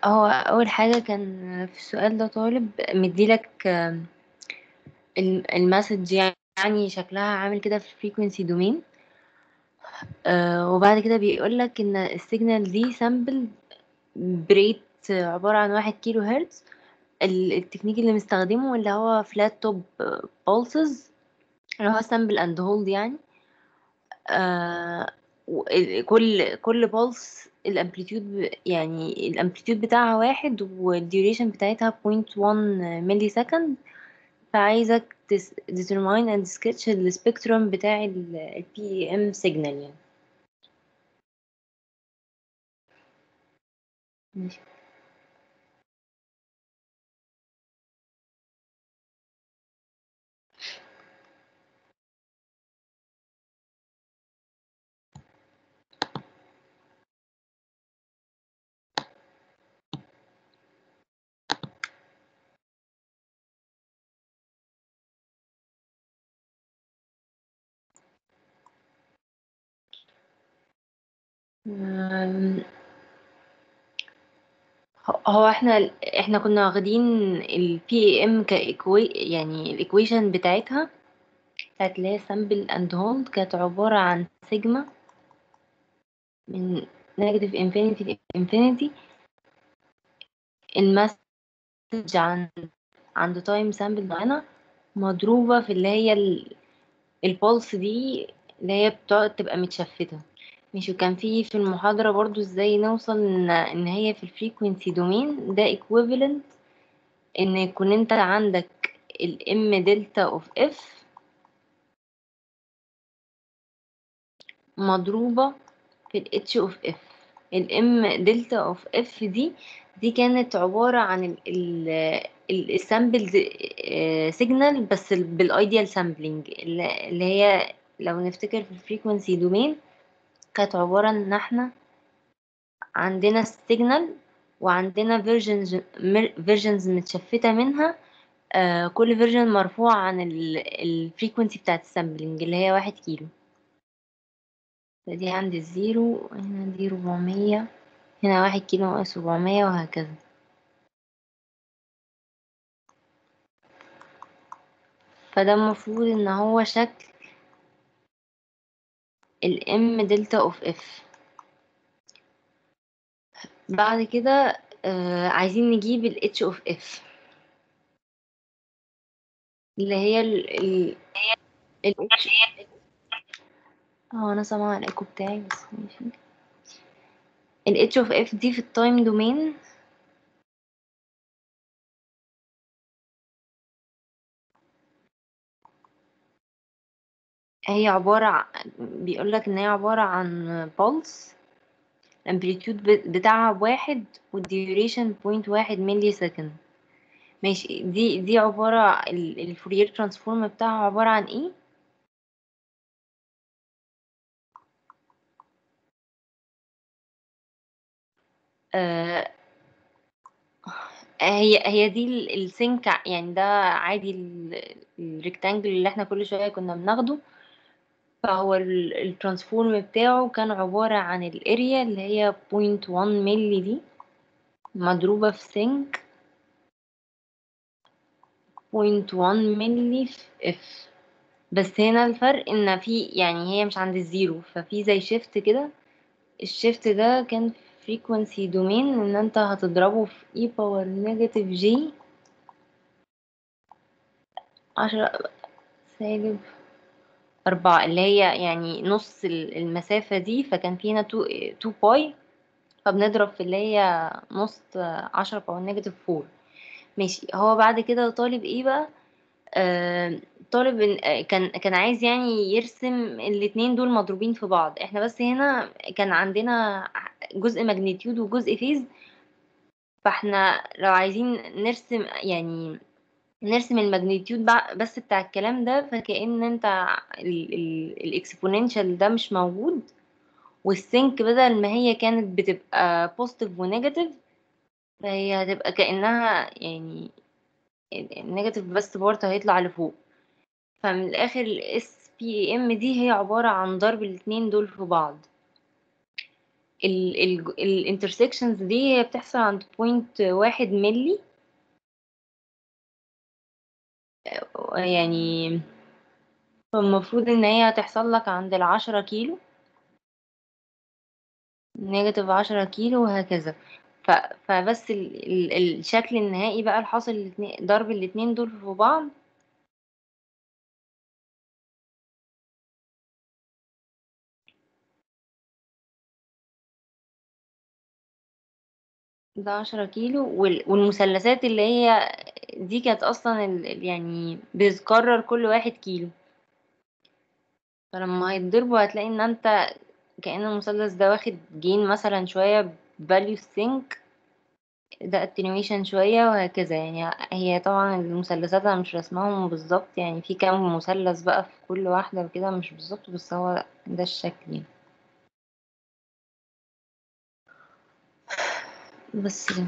هو اول حاجه كان في السؤال ده طالب مديلك آم، الم- المسج يعني شكلها عامل كده في الفريكونسي دومين وبعد كده بيقولك ان السيجنال دي سامبل بريت عباره عن واحد كيلو هرتز ال- التكنيك اللي مستخدمه اللي هو فلات توب بولسز اللي هو سامبل اند هولد يعني آه، و- ال- كل كل بولس الامبليتيود يعني الامبليتيود بتاعها واحد والديوريشن بتاعتها 0.1 ملي سكند فعايزك تس determine and sketch السبيكتروم بتاع ال PEM signal يعني ماشي أم، هو هو احنا احنا كنا واخدين ال PEM كإكوي يعني الإيكويشن بتاعتها بتاعت اللي هي sample and hold كانت عبارة عن سيجما من negative infinity ل infinity المسج عن عند تايم سامبل معينة مضروبة في اللي هي ال- البولس دي اللي هي بتقعد تبقى متشفتة ماشي وكان في في المحاضرة برضو ازاي نوصل ان, إن هي في الفريكونسي دومين ده equivalent ان يكون انت عندك الام دلتا اوف اف مضروبة في الاتش اوف اف الام دلتا اوف اف دي دي كانت عبارة عن السامبل سيجنال بس بالايديال سامبلينج اللي هي لو نفتكر في الفريكونسي دومين كانت عبارة ان احنا عندنا السيجنال وعندنا فيرجنز فيرجنز متشفتة منها آه كل فيرجن مرفوع عن الفريكونسي بتاعت السامبلينج اللي هي واحد كيلو دي عندي الزيرو هنا دي ربعمية هنا واحد كيلو ناقص ربعمية وهكذا فده المفروض ان هو شكل الام دلتا اوف اف بعد كده آه عايزين نجيب الاتش اوف اف اللي هي ال ال ال اه انا سامعه الايكو بتاعي بس ماشي ال h of f دي في التايم دومين هي عبارة عن بيقولك ان هي عبارة عن pulse الامبليتيود بتاعها بواحد والديوريشن بوينت واحد ملي سكند ماشي دي دي عبارة الفورير ترانسفورم بتاعها عبارة عن ايه آه هي هي دي السينك يعني ده عادي الريكتانجل اللي احنا كل شوية كنا بناخده فهو الترانسفورم بتاعه كان عبارة عن الاريا اللي هي 0.1 ملي دي مضروبة في سينك 0.1 ملي في اف بس هنا الفرق ان في يعني هي مش عند الزيرو ففي زي شيفت كده الشيفت ده كان فريكونسي دومين ان انت هتضربه في اي باور نيجاتيف جي عشرة سالب أربعة اللي هي يعني نص المسافة دي فكان فينا تو, تو باي فبنضرب في اللي هي نص عشرة باور نيجاتيف فور ماشي هو بعد كده طالب ايه بقى آه طالب إن- كان كان عايز يعني يرسم الاتنين دول مضروبين في بعض احنا بس هنا كان عندنا جزء ماجنتيود وجزء فيز فاحنا لو عايزين نرسم يعني نرسم الماجنتيود بع- بس بتاع الكلام ده فكأن انت الاكسبوننشال ده مش موجود والسينك بدل ما هي كانت بتبقى بوزيتيف ونيجاتيف فهي هتبقى كأنها يعني النيجاتيف بس بارت هيطلع لفوق فمن الاخر الاس بي ام دي هي عبارة عن ضرب الاتنين دول في بعض الانترسكشنز دي هي بتحصل عند بوينت واحد ملي يعني المفروض ان هي هتحصل لك عند العشرة كيلو نيجاتيف عشرة كيلو وهكذا ف... فبس ال... ال... الشكل النهائي بقى الحاصل الاتنين... ضرب الاتنين دول في بعض ده عشرة كيلو وال... والمثلثات اللي هي دي كانت اصلا ال... يعني بتكرر كل واحد كيلو فلما هيتضربوا هتلاقي ان انت كأن المثلث ده واخد جين مثلا شوية value sync ده attenuation شوية وهكذا يعني هي طبعا المثلثات انا مش رسمهم بالظبط يعني في كام مثلث بقى في كل واحدة وكده مش بالظبط بس هو ده الشكل يعني بس كده.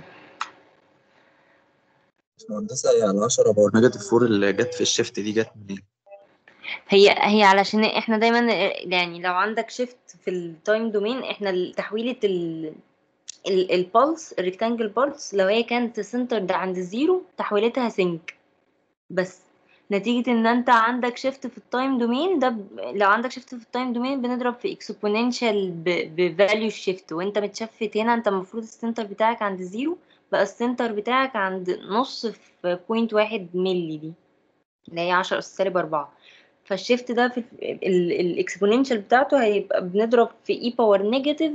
مهندسة هي على 10 باور نيجاتيف 4 اللي جت في الشيفت دي جت منين؟ هي هي علشان احنا دايما يعني لو عندك شيفت في التايم دومين احنا تحويلة ال البلس الريكتانجل بلس لو هي كانت سنترد عند الزيرو تحويلتها سينك بس نتيجة ان انت عندك شيفت في التايم دومين ده ب... لو عندك شيفت في التايم دومين بنضرب في اكسبوننشال بفاليو الشيفت وانت متشفت هنا انت المفروض السنتر بتاعك عند زيرو بقى السنتر بتاعك عند نص في بوينت واحد ملي دي اللي هي عشرة أس سالب أربعة فالشيفت ده في الاكسبوننشال بتاعته هيبقى بنضرب في اي باور نيجاتيف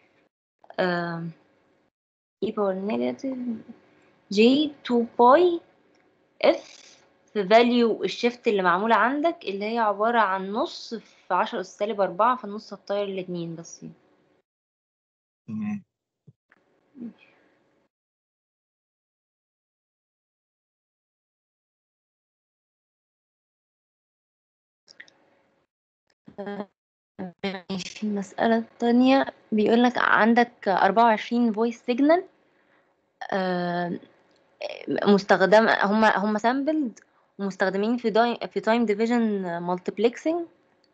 اي باور نيجاتيف جي 2 باي اف في فاليو الشيفت اللي معمولة عندك اللي هي عبارة عن نص في عشرة أس سالب أربعة فالنص هتطير الاتنين بس يعني. تمام ماشي المسألة التانية بيقولك عندك أربعة وعشرين فويس سيجنال مستخدم هم هم سامبلد ومستخدمين في داي في تايم ديفيجن مالتيبلكسنج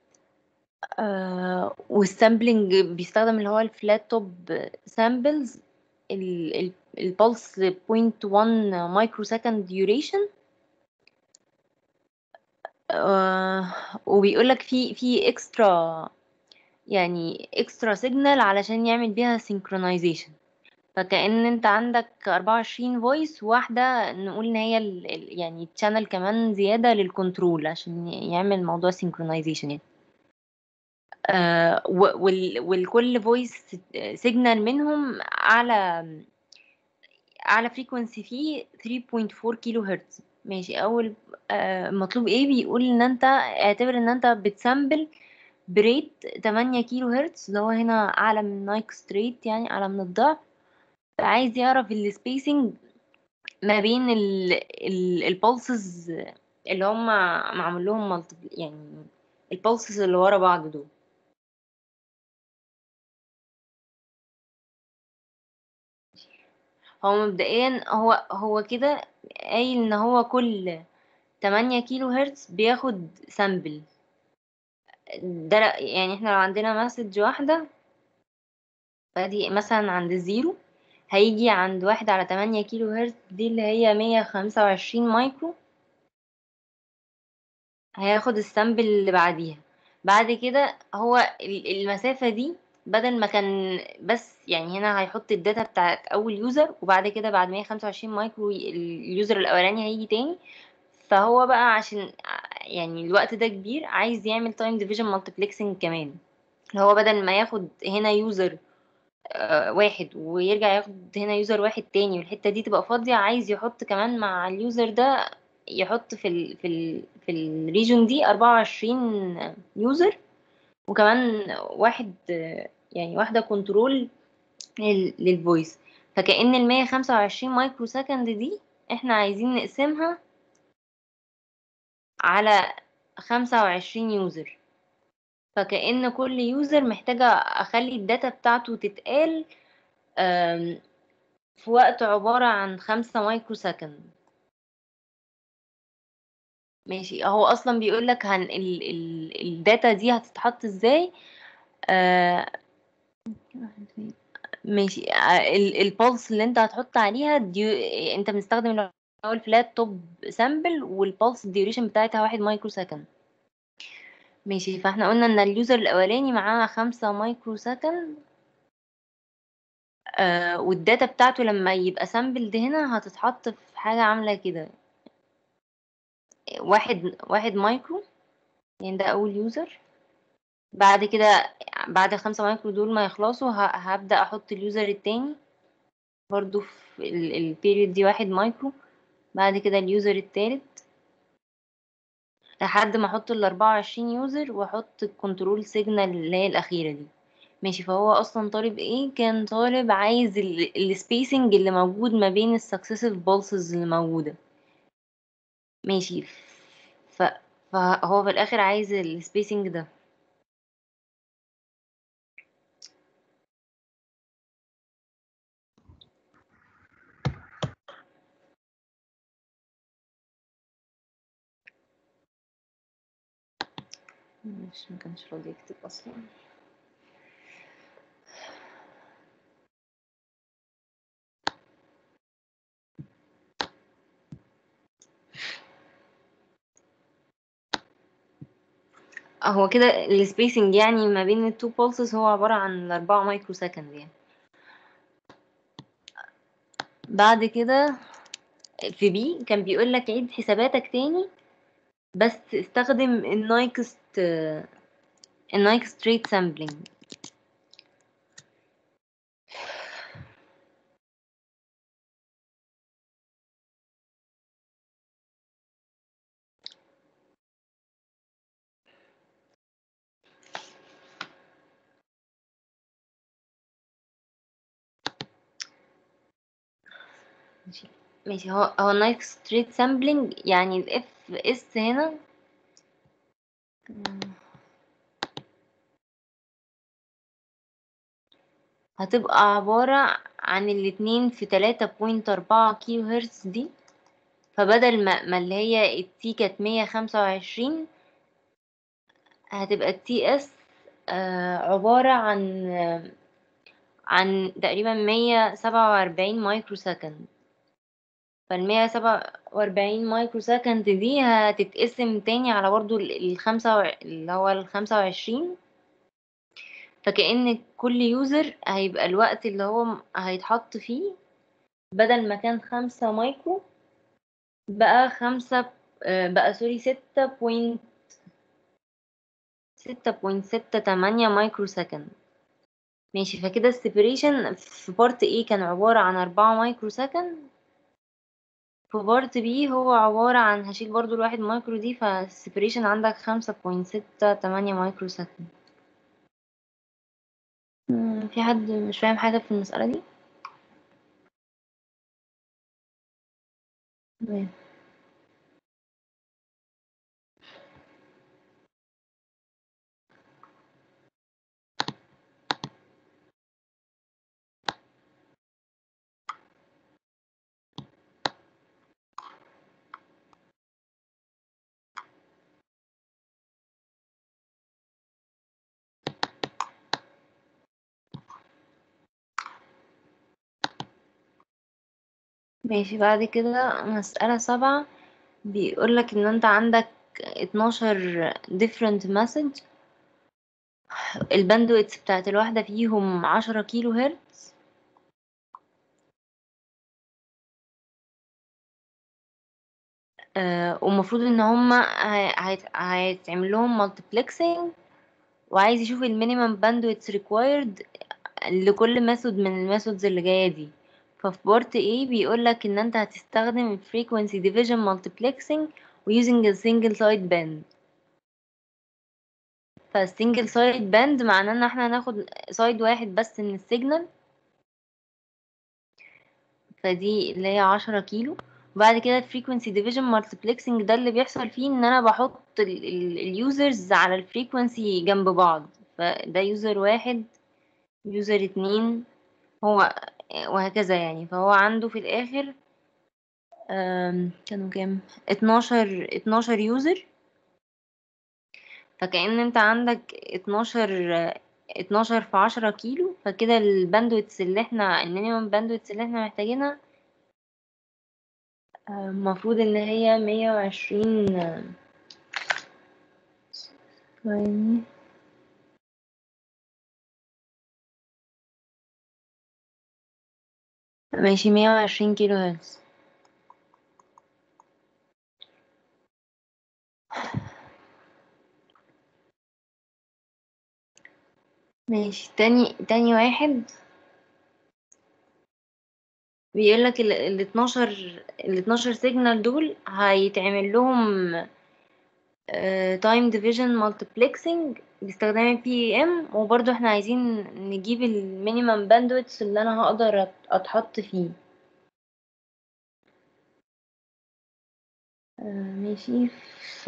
والسامبلنج بيستخدم اللي هو الفلات توب سامبلز البلس 0.1 مايكرو سكند ديوريشن وبيقول لك في في اكسترا يعني اكسترا سيجنال علشان يعمل بيها سينكرونايزيشن فكأن انت عندك 24 فويس واحدة نقول ان هي ال ال- يعني تشانل كمان زيادة للكنترول عشان يعمل موضوع سينكرونايزيشن يعني آه و- وال والكل فويس سيجنال منهم اعلى اعلى فريكونسي فيه 3.4 كيلو هرتز ماشي اول آه مطلوب ايه بيقول ان انت اعتبر ان انت بتسامبل بريت 8 كيلو هرتز اللي هو هنا اعلى من نايك ستريت يعني اعلى من الضعف عايز يعرف السبيسنج ما بين البولسز اللي هم معمول لهم multiple- يعني البولسز اللي ورا بعض دول هو مبدئيا هو هو كده قايل ان هو كل 8 كيلو هرتز بياخد سامبل ده لا- يعني احنا لو عندنا مسج واحدة فدي مثلا عند الزيرو هيجي عند واحد على 8 كيلو هرتز دي اللي هي 125 مايكرو هياخد السامبل اللي بعديها بعد كده هو ال- المسافة دي بدل ما كان بس يعني هنا هيحط الداتا بتاعت أول يوزر وبعد كده بعد 125 مايكرو ي- اليوزر الأولاني هيجي تاني فهو بقى عشان ع- يعني الوقت ده كبير عايز يعمل تايم ديفيجن مالتيبلكسنج كمان اللي هو بدل ما ياخد هنا يوزر آه، واحد ويرجع ياخد هنا يوزر واحد تاني والحتة دي تبقى فاضية عايز يحط كمان مع اليوزر ده يحط في ال في ال في الريجون دي 24 يوزر وكمان واحد آه، يعني واحدة كنترول للفويس فكأن ال 125 مايكرو سكند دي احنا عايزين نقسمها على 25 يوزر فكأن كل يوزر محتاجة أخلي الداتا بتاعته تتقال آم، في وقت عبارة عن خمسة مايكرو سكند ماشي هو أصلا بيقولك هن ال ال الداتا دي هتتحط ازاي آه ماشي البولس اللي انت هتحط عليها ديو... انت بنستخدم اللي هو الفلات توب سامبل والبولس الديوريشن بتاعتها واحد مايكرو سكند ماشي فاحنا قلنا ان اليوزر الاولاني معاه خمسة مايكرو سكند آه والداتا بتاعته لما يبقى سامبل دي هنا هتتحط في حاجة عاملة كده واحد واحد مايكرو يعني ده اول يوزر بعد كده بعد الخمسة مايكرو دول ما يخلصوا ه- هبدأ احط اليوزر التاني برضو في البيريود دي واحد مايكرو بعد كده اليوزر التالت لحد ما احط ال 24 يوزر واحط الكنترول سيجنال اللي هي الاخيره دي ماشي فهو اصلا طالب ايه كان طالب عايز السبيسنج اللي موجود ما بين السكسيسيف بولسز اللي موجوده ماشي ف... فهو في الاخر عايز السبيسنج ده مش ما كانش راضي يكتب اصلا هو كده السبيسنج يعني ما بين التو بولسز هو عبارة عن الأربعة مايكرو سكند يعني بعد كده في بي كان بيقول لك عيد حساباتك تاني بس استخدم النايكست النايكست ريت سامبلينج ماشي ماشي هو هو نايكست ريت سامبلينج يعني الاف اس هنا هتبقى عبارة عن الاتنين في تلاتة بوينت أربعة كيلو هرتز دي فبدل ما, ما اللي هي التي كانت مية خمسة وعشرين هتبقى التي اس عبارة عن آه، عن تقريبا مية سبعة وأربعين مايكرو سكند فالمية سبعة وأربعين مايكرو سكند دي هتتقسم تاني على برضو ال- الخمسة وع- اللي هو الخمسة وعشرين فكأن كل يوزر هيبقى الوقت اللي هو م- هيتحط فيه بدل ما كان خمسة مايكرو بقى خمسة آه، بقى سوري ستة بوينت ستة بوينت ستة تمانية مايكرو سكند ماشي فكده السيبريشن في بارت A كان عبارة عن أربعة مايكرو سكند في بارت B هو عبارة عن هشيل برضو الواحد مايكرو دي فالسيبريشن عندك خمسة بوينت ستة تمانية مايكرو سكند مم، في حد مش فاهم حاجة في المسألة دي؟ تمام. ماشي بعد كده مسألة سبعة بيقولك إن أنت عندك اتناشر different message الباندويتس بتاعت الواحدة فيهم عشرة كيلو هرتز آه ومفروض إن هما هي- هيت- هيتعمل لهم multiplexing وعايز يشوف المينيمم باندويتس required لكل ميثود من الميثودز اللي جاية دي ففي بارت A بيقولك إن أنت هتستخدم frequency division multiplexing و using a single side band فالسنجل سايد باند معناه ان احنا هناخد سايد واحد بس من السيجنال فدي اللي هي عشرة كيلو وبعد كده الفريكونسي ديفيجن مالتيبلكسنج ده اللي بيحصل فيه ان انا بحط اليوزرز على الفريكونسي جنب بعض فده يوزر واحد يوزر اتنين هو وهكذا يعني فهو عنده في الاخر آم، كانوا كام اتناشر اتناشر يوزر فكأن انت عندك اتناشر اتناشر في عشرة كيلو فكده الباندويتس اللي احنا المينيمم باندويتس اللي احنا محتاجينها آه، المفروض ان هي مية وعشرين ثواني ماشي مية وعشرين كيلو هرتز ماشي تاني تاني واحد بيقول لك ال ال 12 ال 12 سيجنال دول هيتعمل لهم تايم ديفيجن مالتيبلكسنج باستخدام البي ام وبرضو احنا عايزين نجيب المينيمم باندويتس اللي انا هقدر أت- اتحط فيه آه، ماشي ف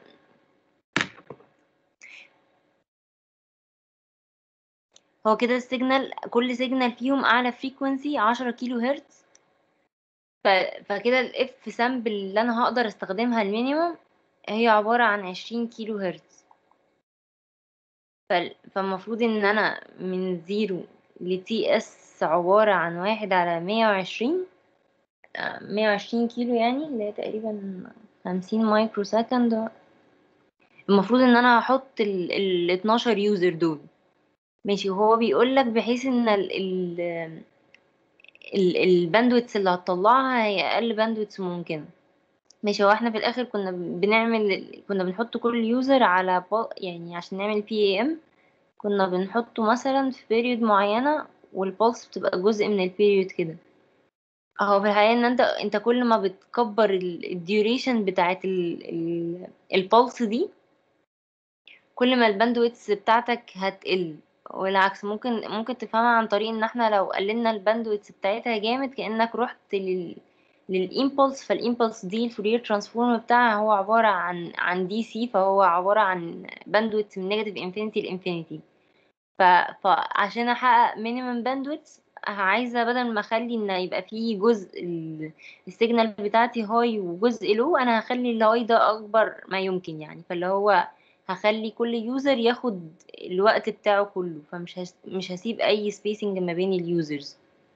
هو كده السيجنال كل سيجنال فيهم اعلى فريكوانسي 10 كيلو هرتز ف... فكده الاف سامبل اللي انا هقدر استخدمها المينيمم هي عبارة عن 20 كيلو هرتز ف... فالمفروض ان انا من زيرو لتي اس عبارة عن واحد على مية وعشرين مية وعشرين كيلو يعني اللي هي تقريبا خمسين مايكرو سكند المفروض ان انا هحط ال ال 12 يوزر دول ماشي وهو بيقول لك بحيث ان ال ال ال الباندويتس اللي هتطلعها هي اقل باندويتس ممكنه ماشي هو احنا في الاخر كنا بنعمل كنا بنحط كل يوزر على بال... يعني عشان نعمل بي اي ام كنا بنحطه مثلا في بيريود معينه والبولس بتبقى جزء من البيريود كده هو في الحقيقه ان انت انت كل ما بتكبر الديوريشن بتاعت البولس دي كل ما الباندويتس بتاعتك هتقل والعكس ممكن ممكن تفهمها عن طريق ان احنا لو قللنا الباندويتس بتاعتها جامد كأنك رحت لل للإمبulse فالإمبulse دي الفورير ترانسفورم بتاعها هو عبارة عن عن دي سي فهو عبارة عن باندويتس من نيجاتيف انفينيتي لانفينيتي ف... فعشان احقق مينيمم باندويتس عايزة بدل ما اخلي ان يبقى فيه جزء ال- السيجنال بتاعتي هاي وجزء لو انا هخلي الهاي ده اكبر ما يمكن يعني فاللي هو هخلي كل يوزر ياخد الوقت بتاعه كله فمش هس... مش هسيب اي سبيسنج ما بين اليوزرز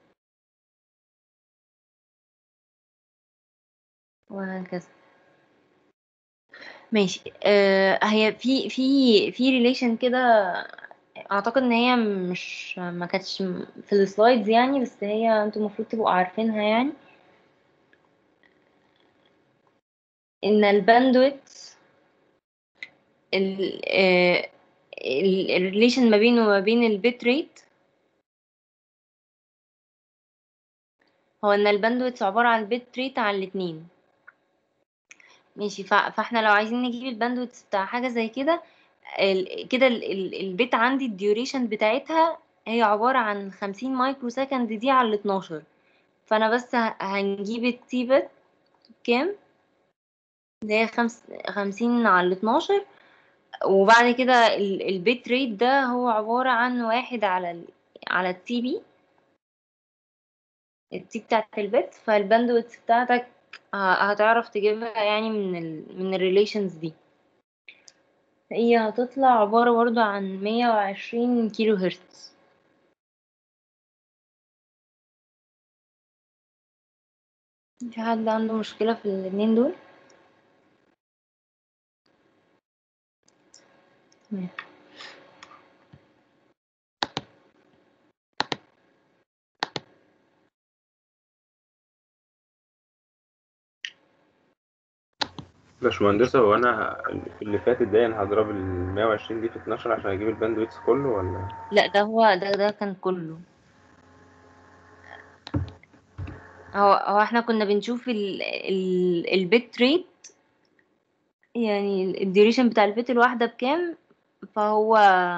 وهكذا ماشي آه هي في في في ريليشن كده اعتقد ان هي مش ما كانتش في السلايدز يعني بس هي انتوا المفروض تبقوا عارفينها يعني ان الباندويت الريليشن ما بينه وما بين البيت ريت هو ان الباندويتس عبارة عن البيت ريت على الاتنين ماشي ف- فاحنا لو عايزين نجيب الباندويتس بتاع حاجة زي كده ال- كده ال- ال- البيت عندي الديوريشن بتاعتها هي عبارة عن خمسين مايكرو سكند دي على الاتناشر فانا بس ه- هنجيب التي بت كام اللي هي خمس خمسين على الاتناشر وبعد كده ال- البيت ريت ده هو عبارة عن واحد على ال على التي بي التي بتاعت البت فالباندويتس بتاعتك ه- هتعرف تجيبها يعني من ال من الريليشنز دي هي هتطلع عبارة برضو عن مية وعشرين كيلو هرتز في حد عنده مشكلة في الاتنين دول؟ تمام. باشمهندسة هو أنا في اللي فاتت دي أنا هضرب ال 120 دي في 12 عشان أجيب الباندويتس كله ولا لا ده هو ده ده كان كله هو هو احنا كنا بنشوف ال ال البيت ريت يعني الديوريشن بتاع البيت الواحدة بكام فهو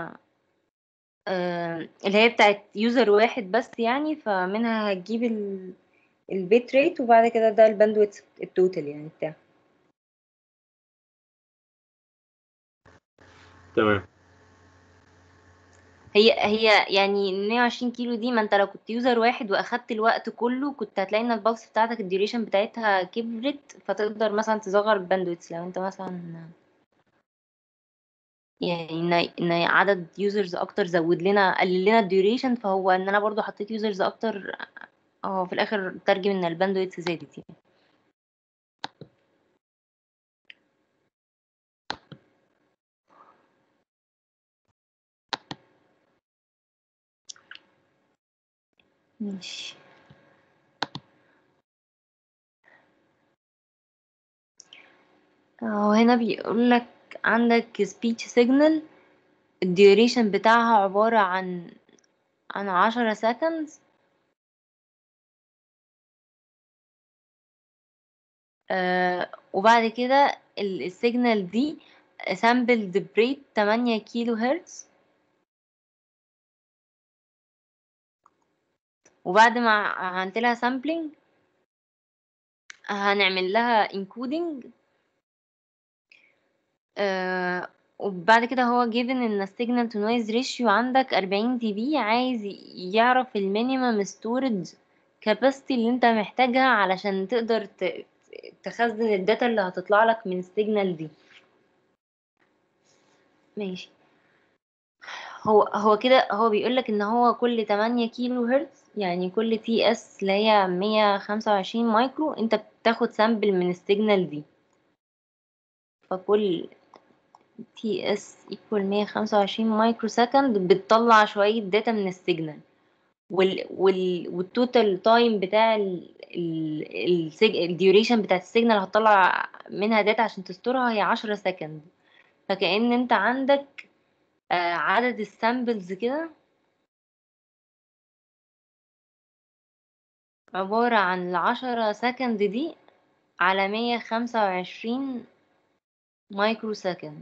آه اللي هي بتاعت يوزر واحد بس يعني فمنها هتجيب ال البيت ريت وبعد كده ده الباندويت التوتال يعني بتاعه تمام هي هي يعني ال 120 كيلو دي ما انت لو كنت يوزر واحد واخدت الوقت كله كنت هتلاقي ان البلس بتاعتك الديوريشن بتاعتها كبرت فتقدر مثلا تصغر الباندويتس لو انت مثلا يعني ان ان عدد يوزرز اكتر زود لنا قلل لنا الديوريشن فهو ان انا برضو حطيت يوزرز اكتر اه في الاخر ترجم ان الباندويث زادت يعني ماشي اهو هنا بيقول لك عندك speech signal الديوريشن بتاعها عبارة عن عن عشرة seconds آه وبعد كده السيجنال دي sampled بريت 8 كيلو هرتز وبعد ما عملت لها sampling هنعمل لها encoding آه وبعد كده هو given ان السيجنال تو نويز ريشيو عندك 40 دي بي عايز يعرف المينيمم ستورج كاباسيتي اللي انت محتاجها علشان تقدر ت- تخزن الداتا اللي هتطلع لك من السيجنال دي ماشي هو هو كده هو بيقول لك ان هو كل 8 كيلو هرتز يعني كل تي اس اللي هي 125 مايكرو انت بتاخد سامبل من السيجنال دي فكل تي اس ايكوال 125 مايكرو سكند بتطلع شوية داتا من السيجنال وال وال والتوتال تايم بتاع ال ال الديوريشن بتاعت السيجنال هتطلع منها داتا عشان تستورها هي 10 سكند فكأن انت عندك آه، عدد السامبلز كده عبارة عن العشرة سكند دي على مية خمسة وعشرين مايكرو سكند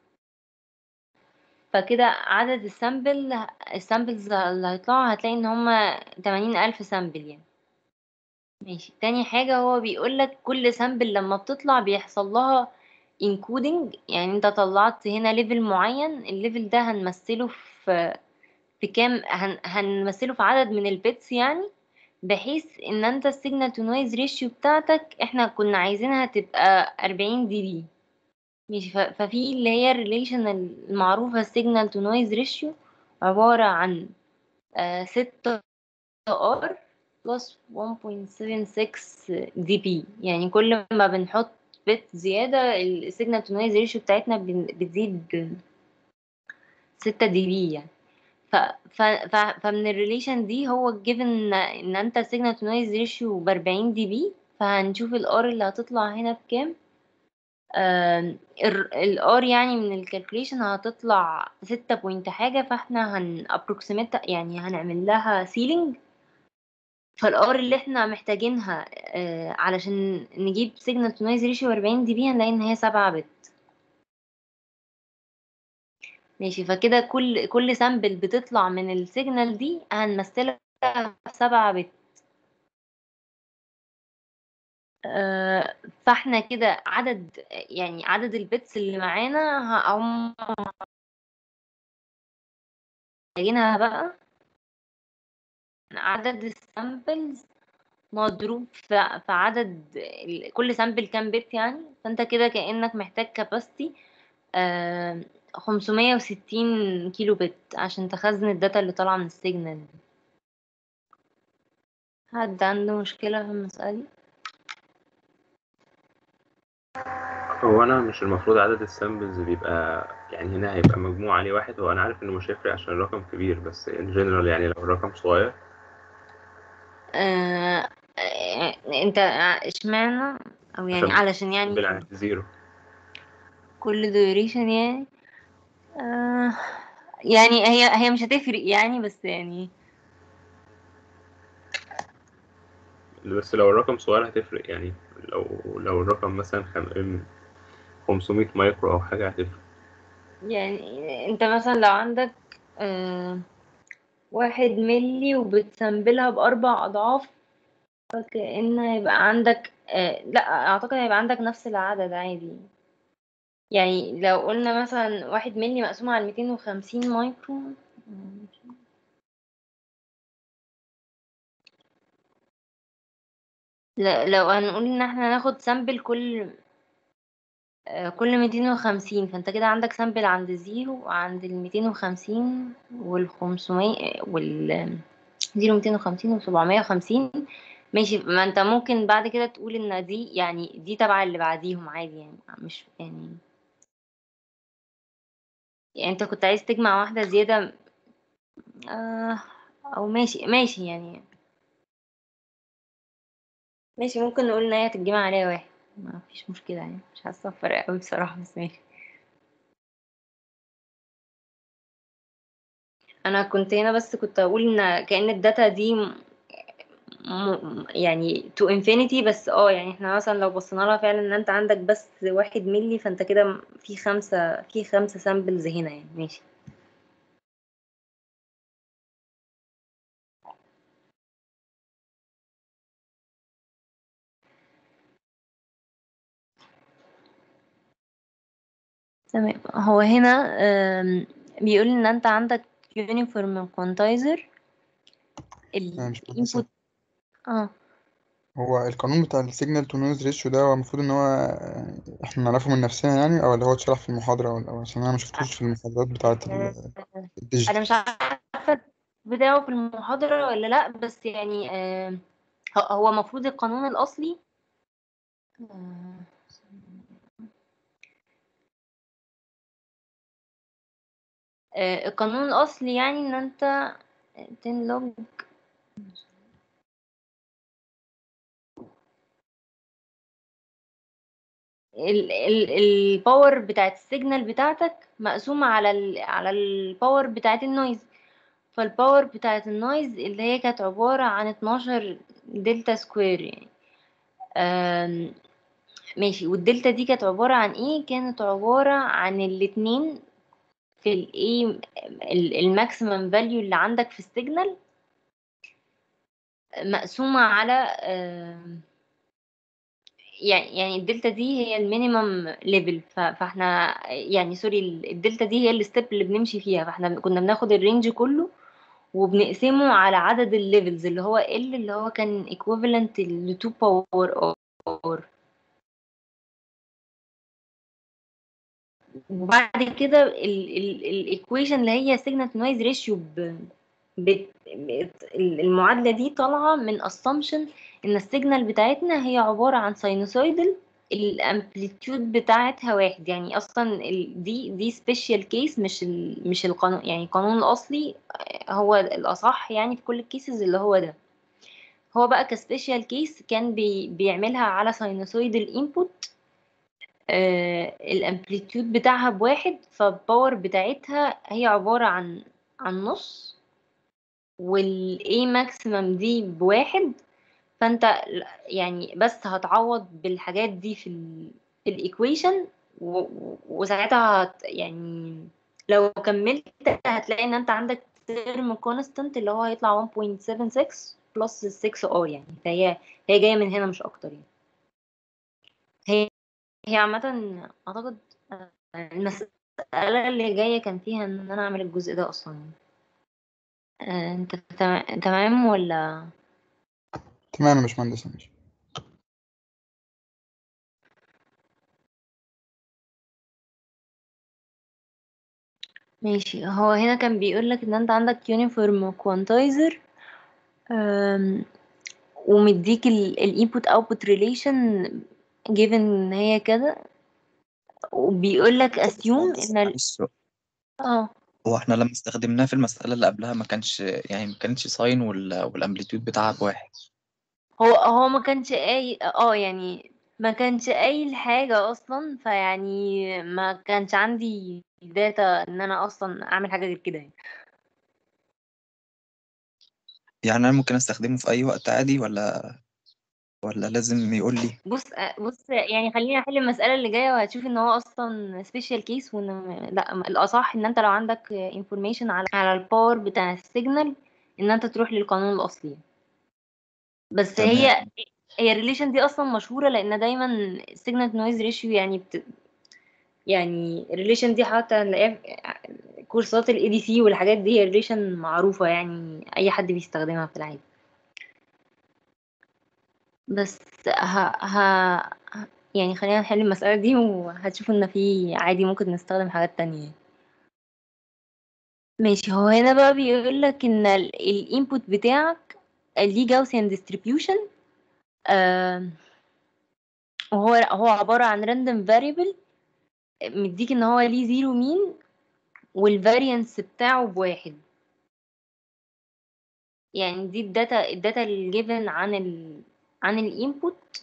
فكده عدد السامبل السامبلز اللي هيطلعوا هتلاقي ان هما تمانين ألف سامبل يعني ماشي تاني حاجة هو بيقولك كل سامبل لما بتطلع بيحصل لها انكودنج يعني انت طلعت هنا ليفل معين الليفل ده هنمثله في في كام هن هنمثله في عدد من البيتس يعني بحيث ان انت السيجنال تو نويز ريشيو بتاعتك احنا كنا عايزينها تبقى 40 دي بي ماشي ف- ففي اللي هي الريليشن المعروفة السيجنال تو نويز ريشيو عبارة عن آه، ستة ار بلس 1.76 دي بي يعني كل ما بنحط بت زيادة السيجنال تو نويز ريشيو بتاعتنا بن- بتزيد 6 دي بي يعني ف ف ف فمن الريليشن دي هو given ان انت السيجنال تو نويز ريشيو ب 40 دي بي فهنشوف الار اللي هتطلع هنا بكام الار يعني من الكالكوليشن هتطلع ستة بوينت حاجة فاحنا هن approximate يعني هنعمل لها سيلينج فالار اللي احنا محتاجينها آه، علشان نجيب سيجنال تو نويز ريشيو 40 دي بي هنلاقي ان هي 7 بت ماشي فكده كل كل سامبل بتطلع من السيجنال دي هنمثلها في 7 بت آه، فاحنا كده عدد يعني عدد البيتس اللي معانا ه- هم محتاجينها بقى عدد السامبلز مضروب في في عدد ال- كل سامبل كام بت يعني فانت كده كأنك محتاج كاباسيتي 560 كيلو بت عشان تخزن الداتا اللي طالعة من السيجنال دي حد عنده مشكلة في المسألة دي؟ هو انا مش المفروض عدد السامبلز بيبقى يعني هنا هيبقى مجموع عليه واحد هو انا عارف انه مش هيفرق عشان الرقم كبير بس ان جنرال يعني لو الرقم صغير آه آه، انت اشمعنى او يعني عشان علشان يعني سامبل عند زيرو كل ديوريشن يعني آه يعني هي هي مش هتفرق يعني بس يعني بس لو الرقم صغير هتفرق يعني لو لو الرقم مثلا خم- 500 مايكرو او حاجة هتفرق يعني انت مثلا لو عندك آه واحد ملي وبتسمبلها بأربع أضعاف فكأن هيبقى عندك آه لا أعتقد هيبقى عندك نفس العدد عادي يعني لو قلنا مثلا واحد ملي مقسوم على ميتين وخمسين مايكرو لا- لو هنقول ان احنا ناخد سامبل كل آه، كل 250 فانت كده عندك سامبل عند الزيرو وعند ال 250 وال 500 وال زيرو 250 و 750 ماشي ما انت ممكن بعد كده تقول ان دي يعني دي تبع اللي بعديهم عادي يعني مش يعني يعني انت كنت عايز تجمع واحدة زيادة آه او ماشي ماشي يعني ماشي ممكن نقول ان هي هتتجمع عليها واحد ما فيش مشكلة يعني مش حاسة بفرق قوي بصراحة بس ماشي انا كنت هنا بس كنت اقول ان كأن الداتا دي م... م... يعني to infinity بس اه يعني احنا مثلا لو بصينا لها فعلا ان انت عندك بس واحد ملي فانت كده في خمسة في خمسة سامبلز هنا يعني ماشي تمام هو هنا آم، بيقول ان انت عندك uniform quantizer أنا ال مش مهندسة input اه هو القانون بتاع السيجنال تو نويز ريشيو ده هو المفروض ان هو يعني احنا نعرفه من نفسنا يعني او اللي هو اتشرح في المحاضرة ولا أو عشان انا ما شفتوش في المحاضرات بتاعة ال- انا الديجيتال مش عارفه بتاعه في المحاضره ولا لا بس يعني آه، هو هو المفروض القانون الاصلي آه، آه، القانون الاصلي يعني ان انت تنلوج الباور بتاعت السيجنال بتاعتك مقسومة على ال على الباور بتاعت النويز فالباور بتاعت النويز اللي هي كانت عبارة عن 12 دلتا سكوير يعني آم، ماشي والدلتا دي كانت عبارة عن ايه كانت عبارة عن الاتنين في الايه الماكسيمم فاليو اللي عندك في السيجنال مقسومة على آم، يعني يعني الدلتا دي هي المينيمم ليفل فاحنا يعني سوري الدلتا دي هي الستيب اللي بنمشي فيها فاحنا كنا بناخد الرينج كله وبنقسمه على عدد الليفلز اللي هو ال اللي هو كان equivalent ل 2 باور اور وبعد كده الايكويشن اللي هي سيجنال نويز ريشيو المعادلة دي طالعة من assumption ان السيجنال بتاعتنا هي عبارة عن ساينوسويدال الامبليتيود بتاعتها واحد يعني اصلا ال- دي دي سبيشال كيس مش ال مش القانون يعني القانون الاصلي هو الاصح يعني في كل الكيسز اللي هو ده هو بقى كسبيشال كيس كان بي بيعملها على ساينوسويدال انبوت آه الامبليتيود بتاعها بواحد فالباور بتاعتها هي عبارة عن عن نص والاي ماكسيمم دي بواحد فانت ل- يعني بس هتعوض بالحاجات دي في ال في الايكويشن وساعتها هت يعني لو كملت هتلاقي ان انت عندك ترم كونستانت اللي هو هيطلع 1.76 بلس 6 ار يعني فهي هي جايه من هنا مش اكتر يعني هي هي عامه اعتقد المساله اللي جايه كان فيها ان انا اعمل الجزء ده اصلا آه، انت تم- تمام ولا تمام يا باشمهندس ماشي ماشي هو هنا كان بيقول لك ان انت عندك يونيفورم كوانتايزر ومديك الانبوت اوتبوت ريليشن given ان هي كده وبيقول لك assume باشمهندس ان ال... معلش اه هو احنا لما استخدمناه في المسألة اللي قبلها ما كانش يعني ما كانتش ساين وال... والامبليتيود بتاعها بواحد هو هو ما كانش قايل اه يعني ما كانش قايل حاجة اصلا فيعني ما كانش عندي داتا ان انا اصلا اعمل حاجة غير كده يعني يعني انا ممكن استخدمه في اي وقت عادي ولا ولا لازم يقول لي بص بص يعني خليني احل المسألة اللي جاية وهتشوف ان هو اصلا سبيشال كيس وان لا الاصح ان انت لو عندك انفورميشن على على الباور بتاع السيجنال ان انت تروح للقانون الاصلي بس تمام هي هي الريليشن دي اصلا مشهورة لان دايما السيجنال نويز ريشيو يعني بت... يعني الريليشن دي حتى هنلاقيها في كورسات الاي دي سي والحاجات دي هي ريليشن معروفة يعني اي حد بيستخدمها في العادي بس ه... ه... يعني خلينا نحل المسألة دي وهتشوفوا ان في عادي ممكن نستخدم حاجات تانية ماشي هو هنا بقى بيقول لك ان الانبوت بتاعك ليه جاوسيان ديستريبيوشن وهو هو عبارة عن random variable مديك ان هو ليه زيرو مين والفاريانس بتاعه بواحد يعني دي الداتا الداتا الجيفن عن ال عن الانبوت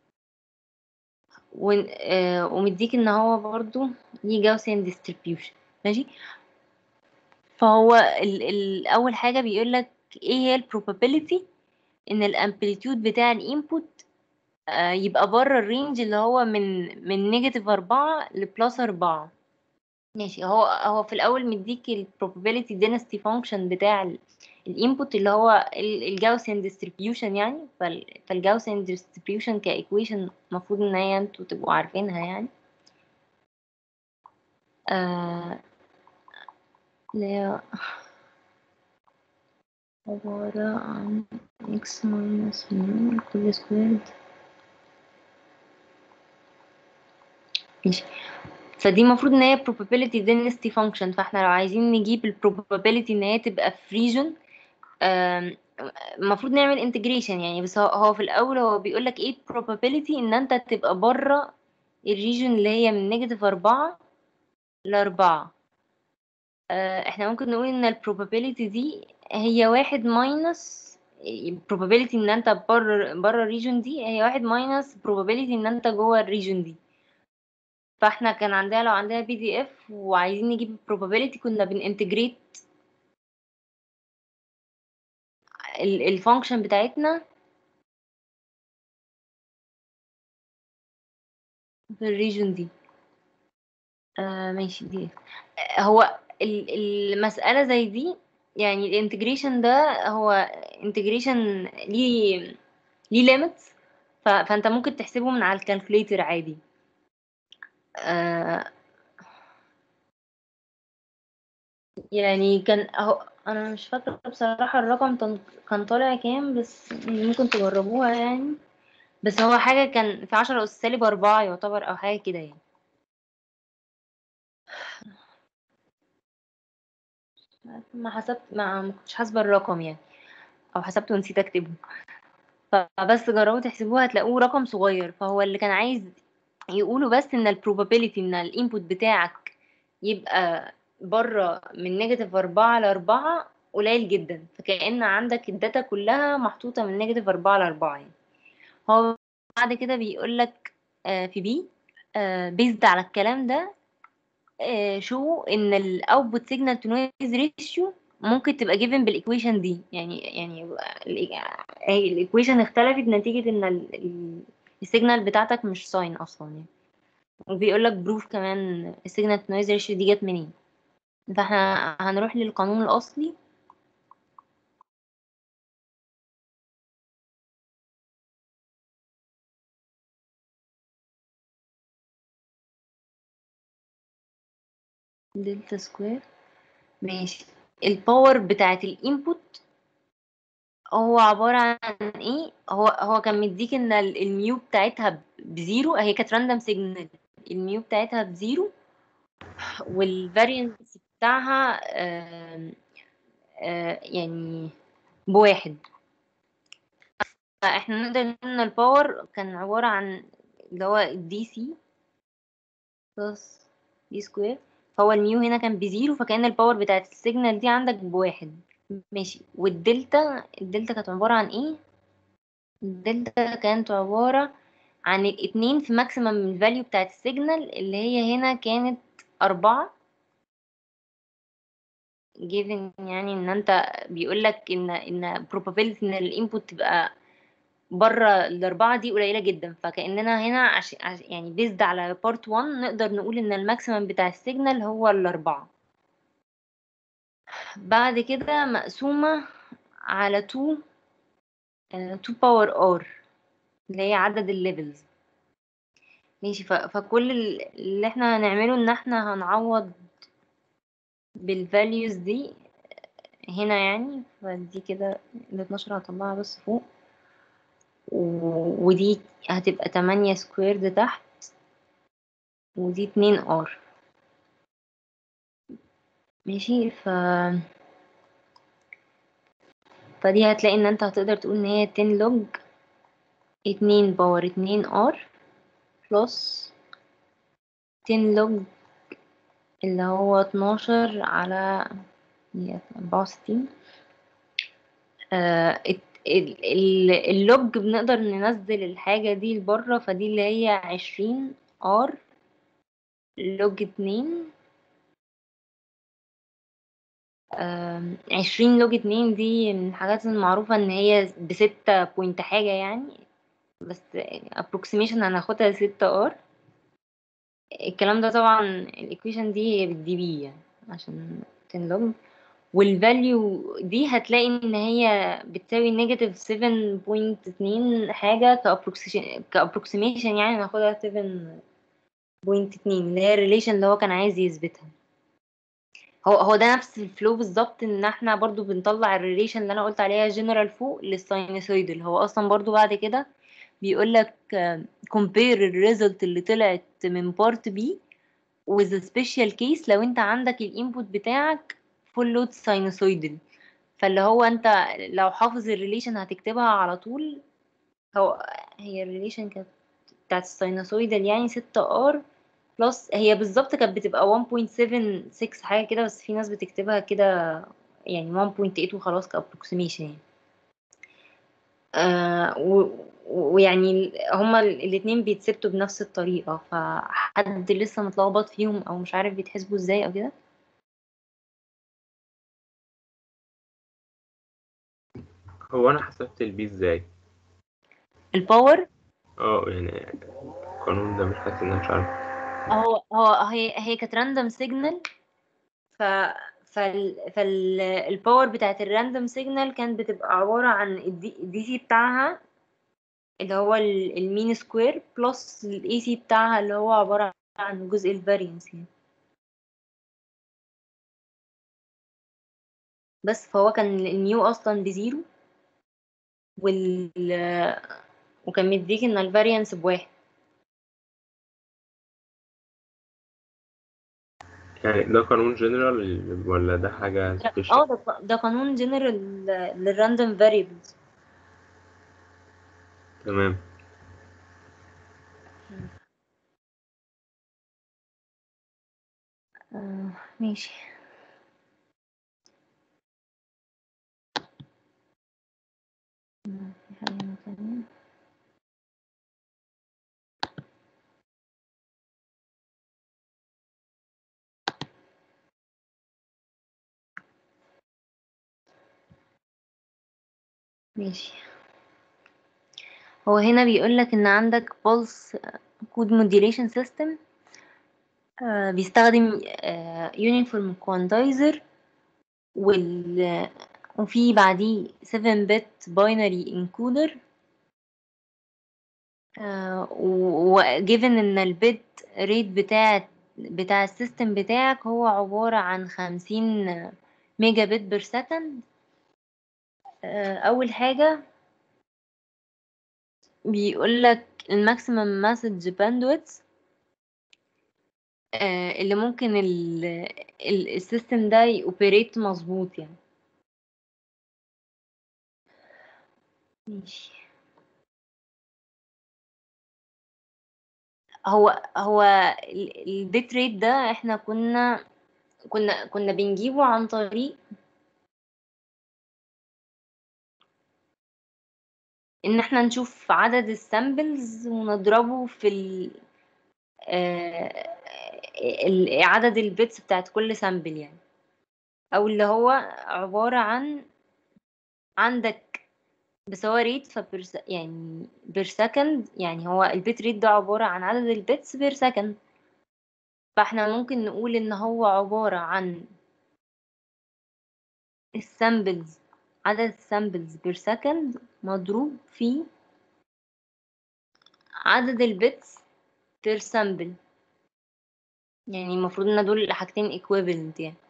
ومديك ان هو برضو ليه جاوسيان ديستريبيوشن ماشي فهو ال ال اول حاجه بيقول لك ايه هي البروبابيلتي ان الامبليتيود بتاع الانبوت يبقى بره الرينج اللي هو من من نيجاتيف أربعة لبلس أربعة ماشي هو هو في الأول مديك ال probability density function بتاع الانبوت اللي هو الجاوسيان ديستريبيوشن يعني فالجاوسيان ديستريبيوشن كايكويشن المفروض ان هي انتوا تبقوا عارفينها يعني آه اللي هي عبارة عن x minus mu كل سكويرد ماشي فدي المفروض ان هي probability density function فاحنا لو عايزين نجيب ال probability ان هي تبقى في region المفروض نعمل انتجريشن يعني بس هو, هو في الاول هو بيقول لك ايه probability ان انت تبقى بره الريجن اللي هي من نيجاتيف أربعة لأربعة احنا ممكن نقول ان ال probability دي هي واحد ماينس probability ان انت بره بره الريجن دي هي واحد ماينس probability ان انت جوه الريجن دي فاحنا كان عندنا لو عندنا بي دي اف وعايزين نجيب probability كنا بننتجريت الفانكشن بتاعتنا في الريجن دي آه ماشي دي هو المسألة زي دي يعني الانتجريشن ده هو انتجريشن ليه ليه ليميتس فانت ممكن تحسبه من على الكالكوليتر عادي آه يعني كان اهو انا مش فاكره بصراحه الرقم كان طالع كام بس ممكن تجربوها يعني بس هو حاجه كان في عشرة اس سالب أربعة يعتبر او حاجه كده يعني ما حسبت ما ما كنتش حاسبه الرقم يعني او حسبته ونسيت اكتبه فبس جربوا تحسبوها هتلاقوه رقم صغير فهو اللي كان عايز يقولوا بس ان البروبابيلتي ان الانبوت بتاعك يبقى بره من نيجاتيف أربعة لأربعة قليل جدا فكأن عندك الداتا كلها محطوطة من نيجاتيف أربعة لأربعة يعني هو بعد كده بيقول لك في بي بيزد على الكلام ده شو ان الاوتبوت سيجنال تو نويز ريشيو ممكن تبقى جيفن بالايكويشن دي يعني يعني الايكويشن اختلفت نتيجة ان السيجنال بتاعتك مش ساين اصلا يعني وبيقول لك بروف كمان السيجنال تو نويز ريشيو دي جت منين فاحنا هنروح للقانون الأصلي دلتا سكوير ماشي الباور بتاعت الانبوت هو عبارة عن ايه هو هو كان مديك ان الميو بتاعتها بزيرو هي كانت راندوم سيجنال الميو بتاعتها بزيرو والفارينس بتاعها آآ آآ يعني بواحد فاحنا نقدر نقول ان الباور كان عبارة عن اللي هو الدي سي بلس دي سكوير فهو الميو هنا كان بزيرو فكأن الباور بتاعت السيجنال دي عندك بواحد ماشي والدلتا الدلتا كانت عبارة عن ايه الدلتا كانت عبارة عن الاتنين في ماكسيمم الفاليو بتاعت السيجنال اللي هي هنا كانت أربعة given يعني ان انت بيقول لك ان ان probability ان الانبوت تبقى بره الاربعه دي قليله جدا فكاننا هنا عش... عش... يعني بيزد على بارت 1 نقدر نقول ان الماكسيمم بتاع السيجنال هو الاربعه بعد كده مقسومه على 2 2 باور ار اللي هي عدد الليفلز ماشي ف... فكل اللي احنا هنعمله ان احنا هنعوض بالفاليوز دي هنا يعني فدي كده ال 12 هطلعها بس فوق و- ودي هتبقى تمانية سكويرد تحت ودي اتنين ار ماشي ف فدي هتلاقي ان انت هتقدر تقول ان هي 10 لوج اتنين باور اتنين ار بلس 10 لوج اللي هو اتناشر على أربعة وستين آه الت- ال- ال- اللوج بنقدر ننزل الحاجة دي لبره فدي اللي هي عشرين ار لوج اتنين آم، عشرين لوج اتنين دي من الحاجات المعروفة ان هي بستة بوينت حاجة يعني بس approximation هناخدها ستة ار الكلام ده طبعا الايكويشن دي هي بالدي بي يعني عشان تنلوج والفاليو دي هتلاقي ان هي بتساوي نيجاتيف 7.2 حاجة كأبروكسيشن كأبروكسيميشن يعني ناخدها 7.2 اللي هي الريليشن اللي هو كان عايز يثبتها هو هو ده نفس الفلو بالظبط ان احنا برضو بنطلع الريليشن اللي انا قلت عليها جنرال فوق للساينوسويدال هو اصلا برضو بعد كده بيقول لك compare الريزلت اللي طلعت من بارت بي with a special case لو انت عندك الانبوت بتاعك full load sinusoidal فاللي هو انت لو حافظ الريليشن هتكتبها على طول هو هي الريليشن كانت بتاعت الساينوسويدال يعني 6 ار بلس هي بالظبط كانت بتبقى 1.76 حاجة كده بس في ناس بتكتبها كده يعني 1.8 وخلاص كأبروكسيميشن يعني آه و- ويعني هما ال- الاتنين بيتثبتوا بنفس الطريقة فحد لسه متلخبط فيهم أو مش عارف بيتحسبوا ازاي أو كده هو انا حسبت البي ازاي الباور اه يعني القانون ده مش حاسس ان انا مش عارف هو هو هي هي كانت راندوم سيجنال ف فال فالباور بتاعت الراندوم سيجنال كانت بتبقى عبارة عن الدي سي بتاعها اللي هو المين سكوير بلس الاي سي بتاعها اللي هو عبارة عن جزء الفارينس يعني بس فهو كان النيو اصلا بزيرو وال وكان مديك ان الفاريانس بواحد يعني ده قانون جنرال ولا ده حاجة اه سبيشال ده ده قانون جنرال للراندوم فاريبلز تمام آه ماشي آه، في حاجة تانية ماشي هو هنا بيقولك ان عندك pulse code modulation system آه بيستخدم آه uniform quantizer وال وفي بعديه 7 bit binary encoder آه و و- given ان البيت ريت بتاع بتاع السيستم بتاعك هو عبارة عن 50 ميجا بت بير سكند اول حاجة بيقولك الماكسيمم مسج باندويث اللي ممكن ال- ال- السيستم ده يوبريت مظبوط يعني ماشي هو هو البيت ريت ده احنا كنا كنا كنا بنجيبه عن طريق ان احنا نشوف عدد السامبلز ونضربه في ال آه، ال- عدد البيتس بتاعت كل سامبل يعني او اللي هو عبارة عن عندك بس هو ريت فبر يعني بير سكند يعني هو البيت ريت ده عبارة عن عدد البيتس بير سكند فاحنا ممكن نقول ان هو عبارة عن السامبلز عدد السامبلز بير سكند مضروب في عدد البيتس بير سامبل يعني المفروض ان دول حاجتين equivalent يعني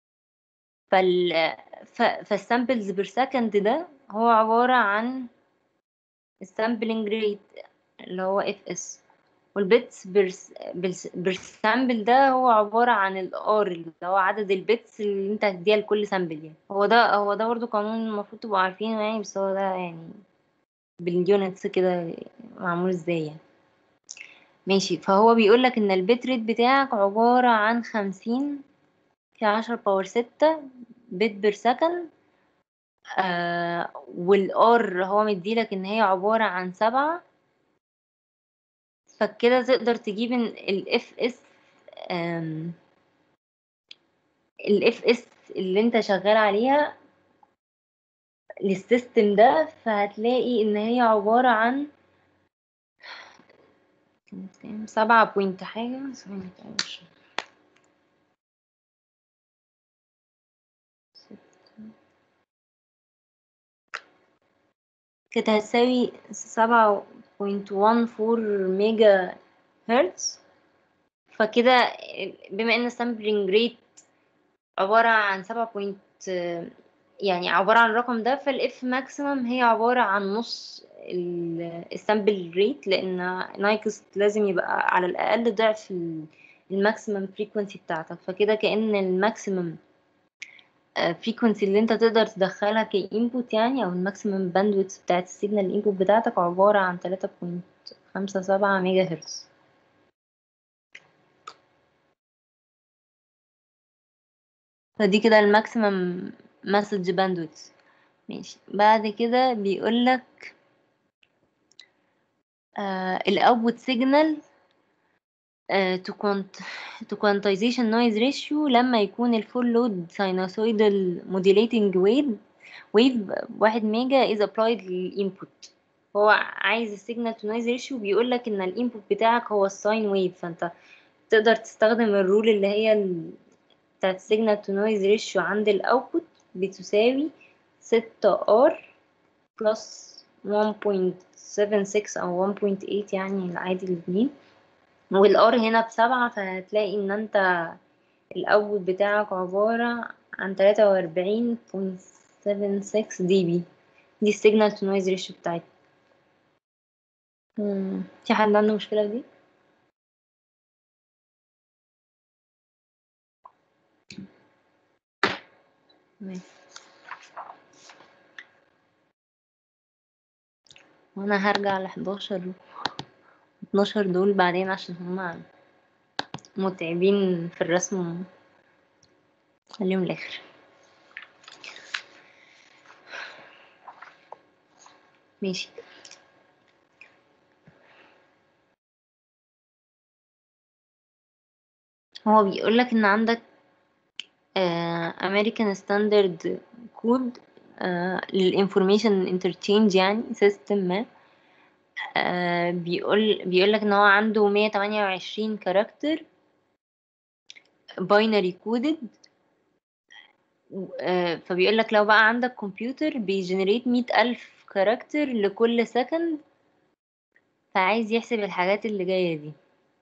فال ف... فالسامبلز بير سكند ده هو عبارة عن السامبلنج ريت اللي هو اف اس والبيتس بالسامبل ده هو عبارة عن الار اللي هو عدد البيتس اللي انت هتديها لكل سامبل يعني هو ده هو ده برضو قانون المفروض تبقوا عارفينه يعني بس هو ده يعني باليونتس كده معمول ازاي يعني ماشي فهو بيقولك ان البيت ريت بتاعك عبارة عن خمسين في عشرة باور ستة بيت بير سكند آه والار هو مديلك ان هي عبارة عن سبعة فكده تقدر تجيب الاف اس الاف اس اللي انت شغال عليها للسيستم ده فهتلاقي ان هي عبارة عن سبعة بوينت حاجة ثواني كده مش- كانت هتساوي سبعة بوينت وان فور ميجا هرتز فكده بما ان السامبلينج ريت عبارة عن سبعة بوينت يعني عبارة عن الرقم ده فالاف ماكسيمم هي عبارة عن نص السامبل ريت لان نايكست لازم يبقى على الاقل ضعف الماكسيمم فريكونسي بتاعتك فكده كأن الماكسيمم فريكونسي اللي انت تقدر تدخلها كانبوت يعني او الماكسيمم باندويث بتاعت السيجنال الانبوت بتاعتك عبارة عن 3.57 ميجا هرتز فدي كده الماكسيمم مسج باندويث ماشي بعد كده بيقولك آه الاوتبوت سيجنال to quant to quantization noise ratio لما يكون الفول لود sinusoidal modulating wave wave واحد ميجا is applied للinput هو عايز السيجنال تو نويز ريشيو بيقول لك ان الانبوت بتاعك هو الساين ويف فانت تقدر تستخدم الرول اللي هي ال... بتاعت السيجنال تو نويز ريشيو عند الاوتبوت بتساوي ستة ار بلس 1.76 او 1.8 يعني العادي الاتنين والار هنا بسبعة فهتلاقي ان انت الاوتبوت بتاعك عبارة عن تلاتة واربعين بوينت سفن سكس دي بي دي السيجنال تو نويز ريشيو بتاعتي مم. في حد عنده مشكلة في دي؟ ماشي. وانا هرجع لحداشر اتناشر دول بعدين عشان هما متعبين في الرسم خليهم الاخر ماشي هو بيقولك ان عندك امريكان ستاندرد كود للانفورميشن انترتشينج يعني سيستم ما آه، بيقول بيقولك ان هو عنده 128 كاركتر باينري كودد فبيقولك لو بقى عندك كمبيوتر بيجنريت مئة ألف كاركتر لكل سكند فعايز يحسب الحاجات اللي جاية دي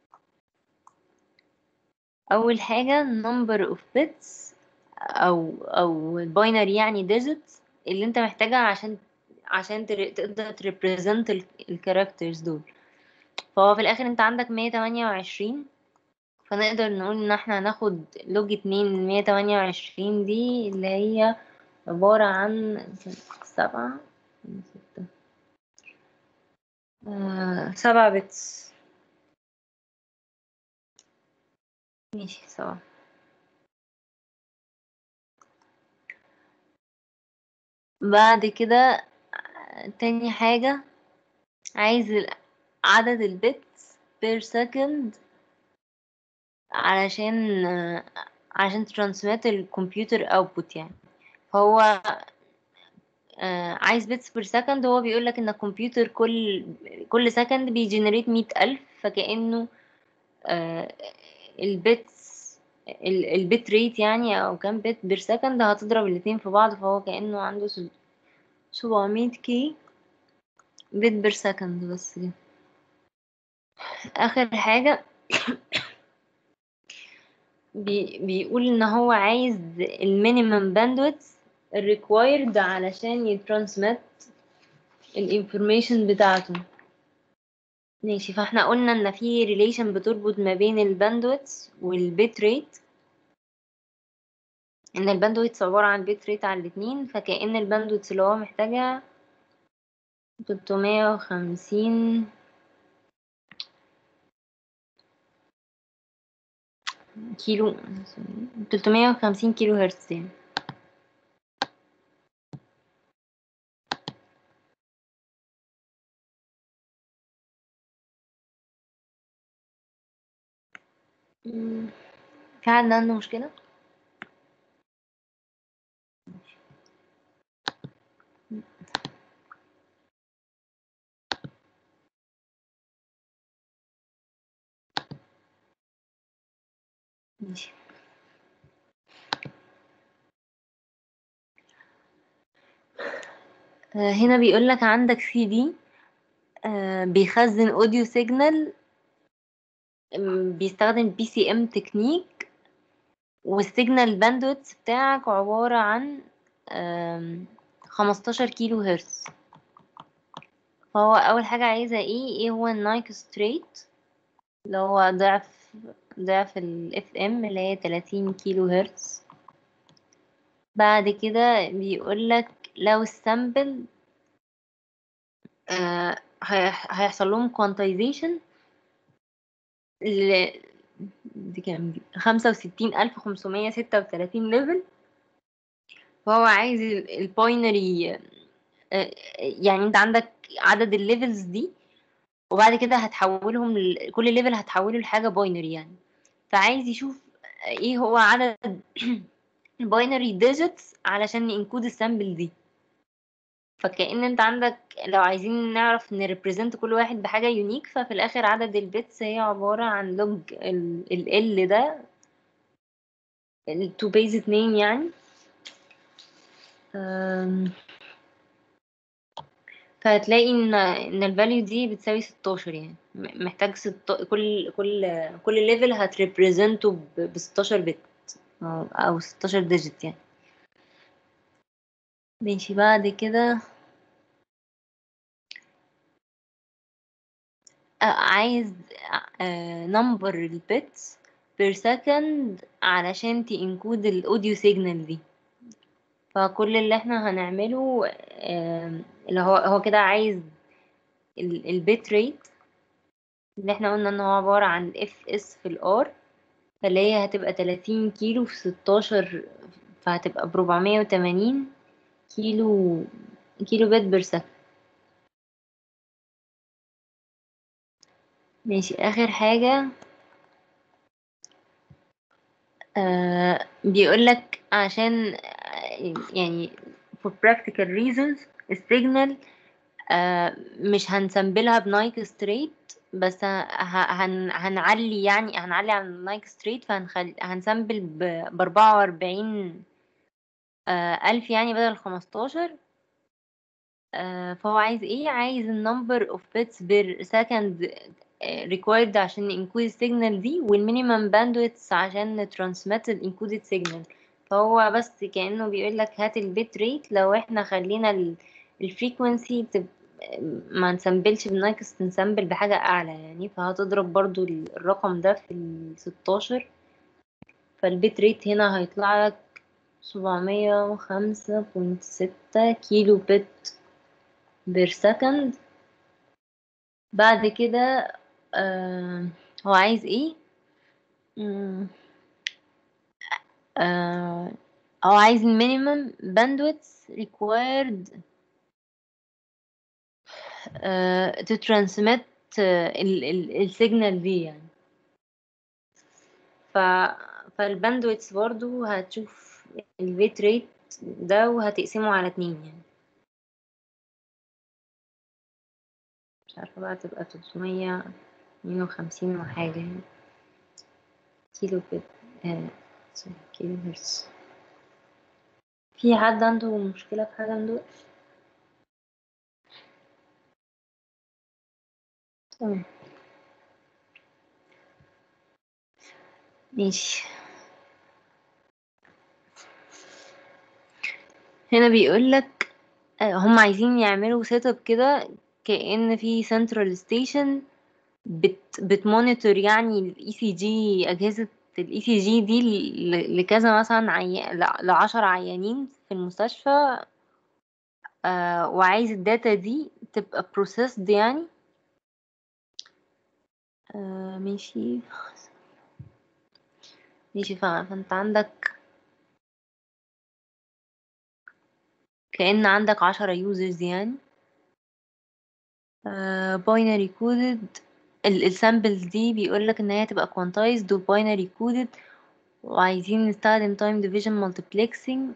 أول حاجة number of bits أو أو الباينري يعني digits اللي أنت محتاجها عشان عشان تر- تقدر تريبريزنت الكاركترز دول فهو في الآخر أنت عندك 128 فنقدر نقول إن احنا هناخد لوج اتنين من 128 دي اللي هي عبارة عن سبعة ستة آه، سبعة بتس ماشي سبعة بعد كده آه، تاني حاجة عايز ال- عدد البيتس بير سكند علشان آه، عشان ترانسميت الكمبيوتر اوتبوت يعني فهو آه، عايز بيتس بير سكند هو بيقول لك ان الكمبيوتر كل كل سكند بيجنريت مئة ألف فكأنه آه، البيتس ال- البيت ريت يعني او كام بيت بير سكند هتضرب الاتنين في بعض فهو كأنه عنده سبعمية كي بيت بير سكند بس كده اخر حاجة بي بيقول ان هو عايز المينيمم باندويث الريكوايرد علشان يترانسميت الانفورميشن بتاعته ماشي فاحنا قلنا ان في ريليشن بتربط ما بين الباندويتس والبيت ريت ان الباندويتس عبارة عن بيت ريت على الاتنين فكأن الباندويتس اللي هو محتاجها تلتمية وخمسين كيلو تلتمية وخمسين كيلو هرتز يعني مم. في حد عنده مشكلة؟ ماشي آه، هنا بيقول لك عندك سي دي بيخزن اوديو سيجنال بيستخدم بي سي ام تكنيك والسيجنال باندويتس بتاعك عبارة عن آم، 15 كيلو هرتز فهو اول حاجة عايزة ايه ايه هو النايك ستريت اللي هو ضعف ضعف الاف ام اللي هي 30 كيلو هرتز بعد كده بيقولك لو السامبل آه هي- هيحصل لهم quantization ل دي كام دي خمسة وستين ألف خمسمية ستة وتلاتين ليفل فهو عايز الباينري يعني انت عندك عدد الليفلز دي وبعد كده هتحولهم ل... كل ليفل هتحوله لحاجة باينري يعني فعايز يشوف ايه هو عدد الباينري ديجيتس علشان ينكود السامبل دي فكأن انت عندك لو عايزين نعرف نريبريزنت كل واحد بحاجة يونيك ففي الآخر عدد البيتس هي عبارة عن لوج ال ال ده ال 2 بيز 2 يعني أم، فهتلاقي ان ان الفاليو دي بتساوي 16 يعني م- محتاج ست... كل كل كل ليفل هتريبريزنته ب 16 بت او أو 16 ديجيت يعني ماشي بعد كده آه، عايز نمبر البيتس بير سكند علشان تنكود الاوديو سيجنال دي فكل اللي احنا هنعمله آم، اللي هو هو كده عايز البيت ريت اللي احنا قلنا ان هو عبارة عن اف اس في الار فاللي هي هتبقى 30 كيلو في 16 فهتبقى بربعمية وتمانين كيلو كيلو بيت بير سكند ماشي اخر حاجة آه بيقولك عشان آه، يعني for practical reasons السيجنال آه مش هنسمبلها بنايك ستريت بس ه- ه- هن هنعلي يعني هنعلي عن النايك ستريت فهنخل هنسمبل بأربعة وأربعين ألف يعني بدل خمستاشر آه فهو عايز ايه عايز النمبر اوف بيتس بير سكند required عشان انكود السيجنال دي والمينيمم باندويتس عشان ترانسميت الانكودد سيجنال فهو بس كأنه بيقول لك هات البيت ريت لو احنا خلينا الفريكونسي ما نسمبلش بالناقص نسمبل بحاجة أعلى يعني فهتضرب برضو ال- الرقم ده في الستاشر فالبيت ريت هنا هيطلع لك سبعمية وخمسة بوينت ستة كيلو بت بير سكند بعد كده آه هو عايز ايه مم، آه هو عايز المينيمم باندويتس required آه to transmit السيجنال دي يعني ف فالباندويتس برضو هتشوف البيت ريت ده وهتقسمه على اتنين يعني مش عارفة بقى تبقى تلتمية اتنين وخمسين وحاجة يعني كيلو بيت آه سوري، كيلو هرتز في حد عنده مشكلة في حاجة من دول؟ تمام ماشي هنا بيقولك آه، هم عايزين يعملوا سيت اب كده كأن في سنترال ستيشن بت بتمونيتور يعني الاي سي جي اجهزه الاي سي جي دي ل- لكذا مثلا عي... ل 10 عيانين في المستشفى آه وعايز الداتا دي تبقى processed يعني آه ماشي ماشي ف- فانت عندك كأن عندك عشرة يوزرز يعني آه binary coded السامبلز دي بيقولك ان هي تبقى quantized و binary coded وعايزين نستخدم time division multiplexing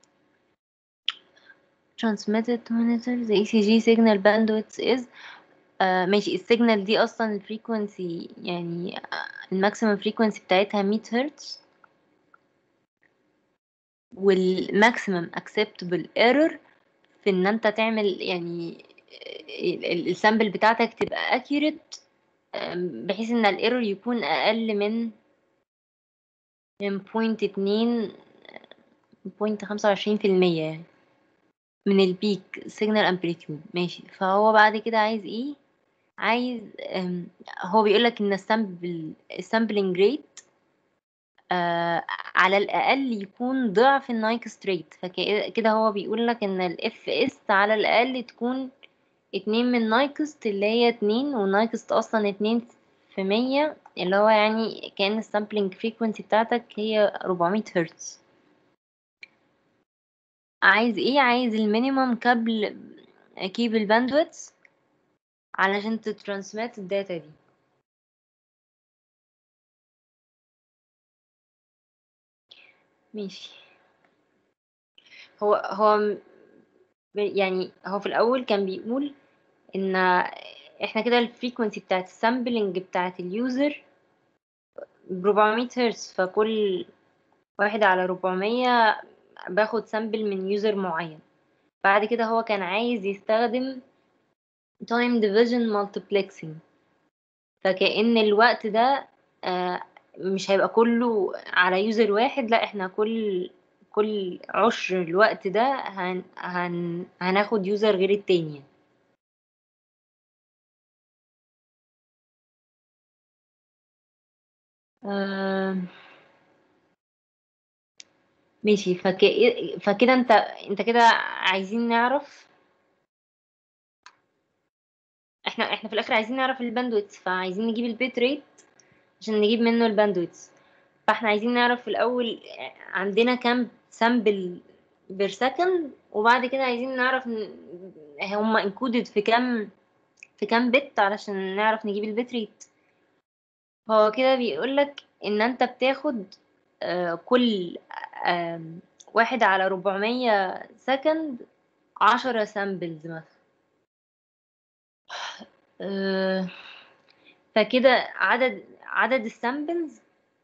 transmitted to monitor the ECG signal bandwidth is آه ماشي السيجنال دي اصلا الفريكونسي يعني الماكسيمم فريكونسي بتاعتها 100 هرتز والماكسيمم acceptable error في ان انت تعمل يعني السامبل بتاعتك تبقى accurate آم، بحيث ان الايرور يكون اقل من من بوينت اتنين بوينت خمسة وعشرين في المية يعني من البيك سيجنال امبليتيود ماشي فهو بعد كده عايز ايه عايز أم، هو بيقولك ان السامبل السامبلنج ريت آه على الاقل يكون ضعف النايكست ريت فكده هو بيقولك ان الاف اس على الاقل تكون اتنين من نايكست اللي هي اتنين ونايكست اصلا اتنين في مية اللي هو يعني كأن السامبلنج فريكونسي بتاعتك هي 400 هرتز عايز ايه عايز المينيمم قبل كيبل باندويتس علشان تترانسميت الداتا دي ماشي هو هو م- يعني هو في الاول كان بيقول ان احنا كده الفريكونسي بتاعت السامبلنج بتاعت اليوزر ب 400 هرتز فكل واحد على 400 باخد سامبل من يوزر معين بعد كده هو كان عايز يستخدم time division multiplexing فكأن الوقت ده آه، مش هيبقى كله على يوزر واحد لا احنا كل كل عشر الوقت ده هن هن هناخد يوزر غير التاني آه، ماشي فك... فكده انت انت كده عايزين نعرف احنا احنا في الاخر عايزين نعرف الباندويتس فعايزين نجيب البيت ريت عشان نجيب منه الباندويتس فاحنا عايزين نعرف في الاول عندنا كام سامبل بير سكند وبعد كده عايزين نعرف ن- هما انكودد في كام في كام بت علشان نعرف نجيب البت ريت هو كده بيقولك ان انت بتاخد آه، كل آم، واحد على ربعمية سكند عشرة سامبلز مثلا آه، فكده عدد عدد السامبلز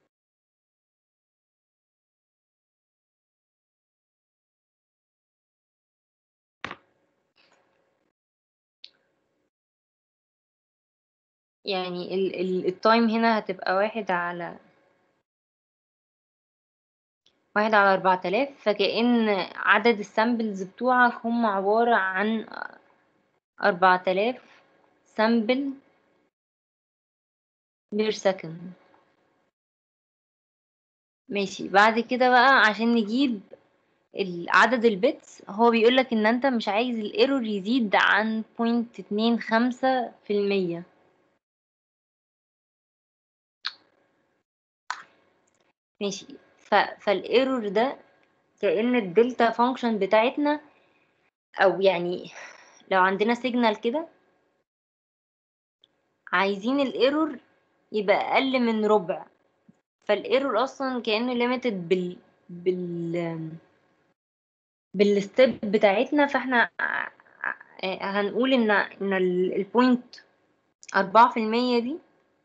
يعني ال ال التايم هنا هتبقى واحد على واحد على أربعة آلاف فكأن عدد السامبلز بتوعك هم عبارة عن أربعة آلاف سامبل بير سكند ماشي بعد كده بقى عشان نجيب ال- عدد البيتس هو بيقولك ان انت مش عايز الايرور يزيد عن بوينت اتنين خمسة في المية ماشي ف... فالايرور ده كأن الدلتا فانكشن بتاعتنا او يعني لو عندنا سيجنال كده عايزين الايرور يبقى اقل من ربع فالايرور اصلا كأنه ليميتد بال بال بالستيب بتاعتنا فاحنا ع- ع- هنقول ان ان ال- البوينت أربعة في المية دي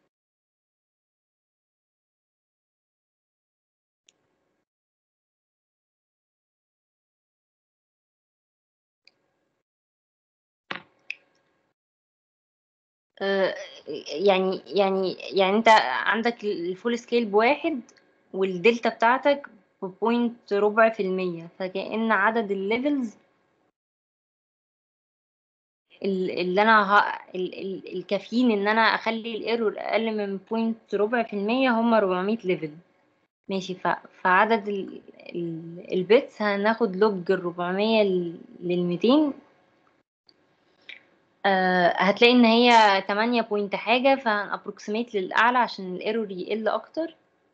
آه، يعني يعني يعني انت عندك الفول سكيل بواحد والدلتا بتاعتك ببوينت ربع في المية فكأن عدد الليفلز ال- اللي انا ه... ال... ال... الكافيين ان انا اخلي الايرور اقل من بوينت ربع في المية هم 400 ليفل ماشي ف... فعدد ال... ال... البيتس هناخد لوج ال 400 لل 200 آه هتلاقي ان هي 8 بوينت حاجة فهن ابروكسيميت للاعلى عشان الايرور يقل اكتر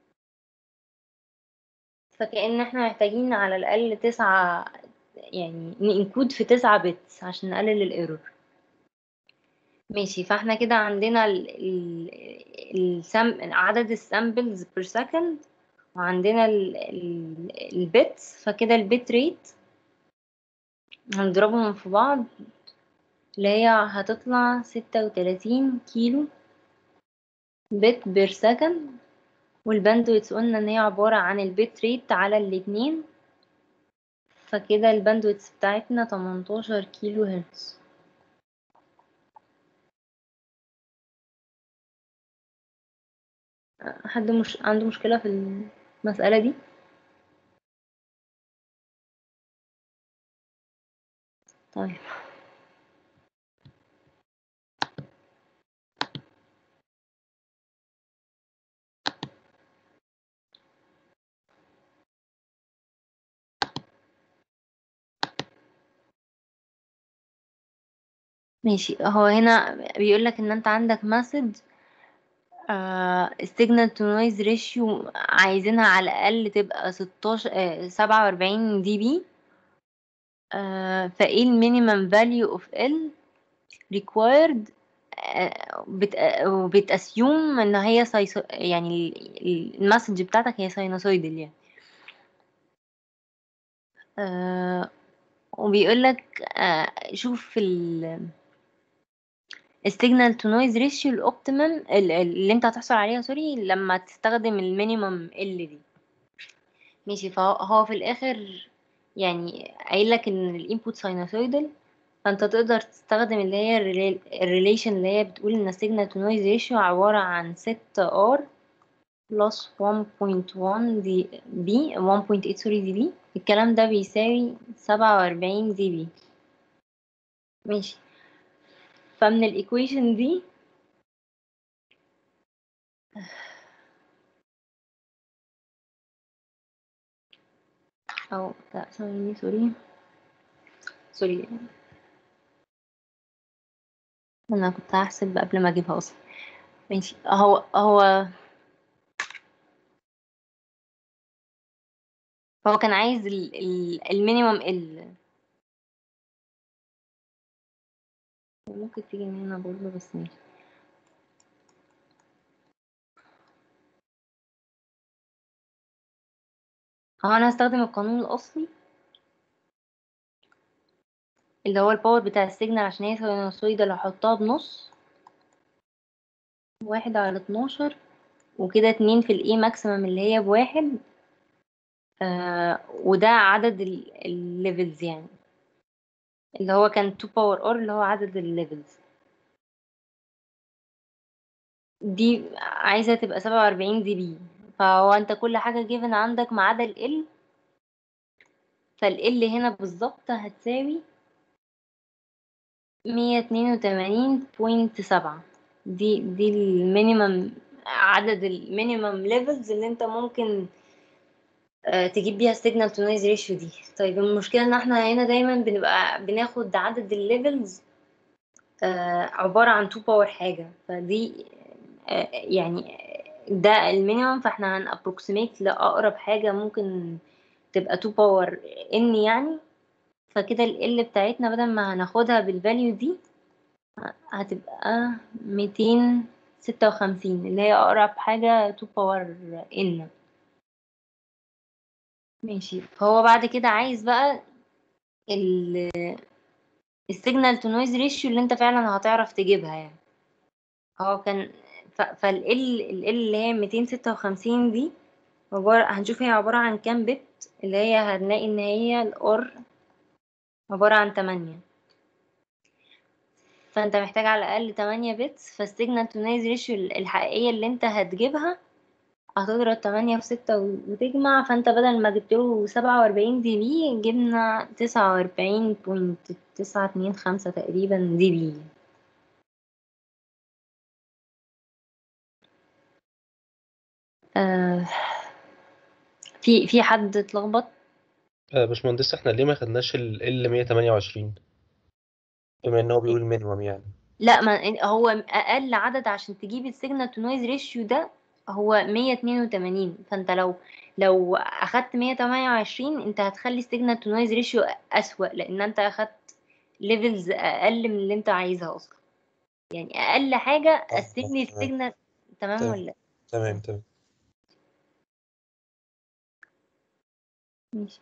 فكأن احنا محتاجين على الاقل تسعة يعني ننكود في تسعة بيتس عشان نقلل الايرور ماشي فاحنا كده عندنا ال ال السم عدد السامبلز بير سكند وعندنا ال ال البيتس فكده البيت ريت هنضربهم في بعض اللي هي هتطلع ستة وتلاتين كيلو بت بير سكند والباندويتس قلنا ان هي عبارة عن البيت ريت على الاتنين فكده الباندويتس بتاعتنا تمنتاشر كيلو هرتز حد مش عنده مشكلة في المسألة دي طيب ماشي هو هنا بيقول لك ان انت عندك مسج السيجنال تو نويز ريشيو عايزينها على الاقل تبقى 16 سبعة وأربعين دي بي فايه المينيمم فاليو اوف ال required آه، بت وبتأسيوم ان هي سايسو يعني المسج بتاعتك هي ساينوسويدال يعني آه، وبيقول لك آه، شوف ال السيجنال تو نويز ريشيو الاوبتيمم اللي انت هتحصل عليها سوري لما تستخدم المينيمم ال دي ماشي فهو في الاخر يعني قايل لك ان الانبوت ساينوسويدال فانت تقدر تستخدم اللي هي الريليشن اللي هي بتقول ان السيجنال تو نويز ريشيو عبارة عن 6 ار بلس 1.1 دي بي 1.8 سوري دي بي الكلام ده بيساوي 47 دي بي ماشي فمن الايكويشن دي او لا ثواني سوري سوري انا كنت هحسب قبل ما اجيبها اصلا ماشي هو هو هو كان عايز ال- ال- المينيمم ال ممكن تيجي من هنا برضه بس ماشي هو انا هستخدم القانون الاصلي اللي هو الباور بتاع السيجنال عشان هي ساينوسويدال هحطها بنص واحد على اتناشر وكده اتنين في الاي ماكسيمم اللي هي بواحد آه وده عدد الليفلز يعني اللي هو كان 2 باور ار اللي هو عدد الليفلز دي عايزة تبقى سبعة وأربعين دي بي فهو انت كل حاجة جيفن عندك ما عدا ال ال فال هنا بالظبط هتساوي مية اتنين وتمانين بوينت سبعة دي دي المينيمم عدد المينيمم ليفلز اللي انت ممكن آه، تجيب بيها السيجنال تو نويز ريشيو دي طيب المشكلة ان احنا هنا دايما بنبقى بناخد عدد الليفلز عبارة عن 2 باور حاجة فدي آه، يعني ده المينيمم فاحنا هن approximate لأقرب حاجة ممكن تبقى 2 باور ان يعني فكده ال L بتاعتنا بدل ما هناخدها بالفاليو دي هتبقى ميتين ستة وخمسين اللي هي أقرب حاجة 2 باور ان ماشي فهو بعد كده عايز بقى ال السيجنال تو نويز ريشيو اللي انت فعلا هتعرف تجيبها يعني هو كان فال ال اللي هي 256 دي عبارة هنشوف هي عبارة عن كام بت اللي هي هنلاقي ان هي الار عبارة عن 8 فانت محتاج على الاقل 8 بتس فالسيجنال تو نويز ريشيو الحقيقية اللي انت هتجيبها هتضرب تمانية في ستة و- وتجمع فانت بدل ما جبتله سبعة وأربعين دي بي جبنا تسعة وأربعين بوينت تسعة اتنين خمسة تقريبا دي بي آه في في حد اتلخبط آه، باشمهندس احنا ليه ما خدناش ال ال 128 بما ان هو بيقول مينيمم يعني لا ما هو اقل عدد عشان تجيب السيجنال تو نويز ريشيو ده هو 182 فانت لو لو اخدت 128 انت هتخلي السيجنال تو نويز ريشيو اسوأ لان انت اخدت ليفلز اقل من اللي انت عايزها اصلا يعني اقل حاجه آه، قسم لي تمام السيجنال تمام تمام. ولا لا؟ تمام تمام ماشي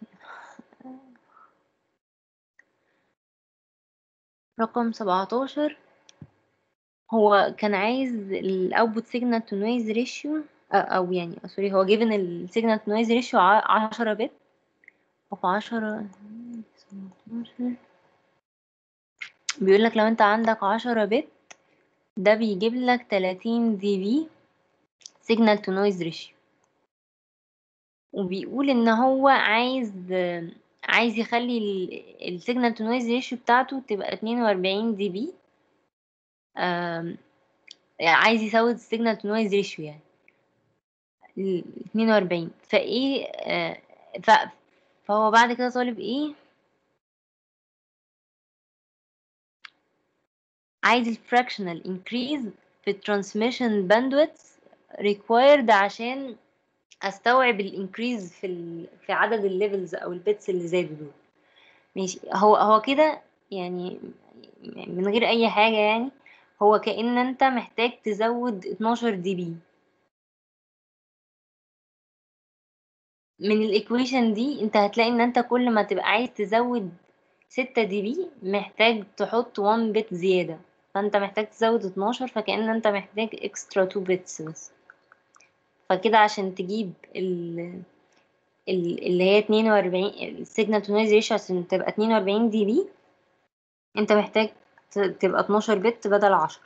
رقم 17 هو كان عايز الاوتبوت سيجنال تو نويز ريشيو او يعني سوري هو جيفن السيجنال تو نويز ريشيو 10 بت وفي 10 17 بيقول لك لو انت عندك 10 بت ده بيجيب لك 30 دي بي سيجنال تو نويز ريشيو وبيقول ان هو عايز عايز يخلي السيجنال تو نويز ريشيو بتاعته تبقى 42 دي بي عايز يزود السيجنال تو نويز ريشيو يعني ل 42 فايه آه، ف فهو بعد كده طالب ايه عايز الفراكشنال increase في الترانسميشن bandwidth required عشان استوعب الانكريز في ال... في عدد الليفلز او البيتس اللي زادوا دول ماشي هو هو كده يعني من غير اي حاجه يعني هو كأن انت محتاج تزود 12 دي بي من الايكويشن دي انت هتلاقي ان انت كل ما تبقى عايز تزود 6 دي بي محتاج تحط 1 بت زياده فانت محتاج تزود 12 فكأن انت محتاج اكسترا 2 بتس بس فكده عشان تجيب ال ال- اللي هي 42 السيجنال تو نويز ريشيو عشان تبقى 42 دي بي انت محتاج ت- تبقى 12 بت بدل 10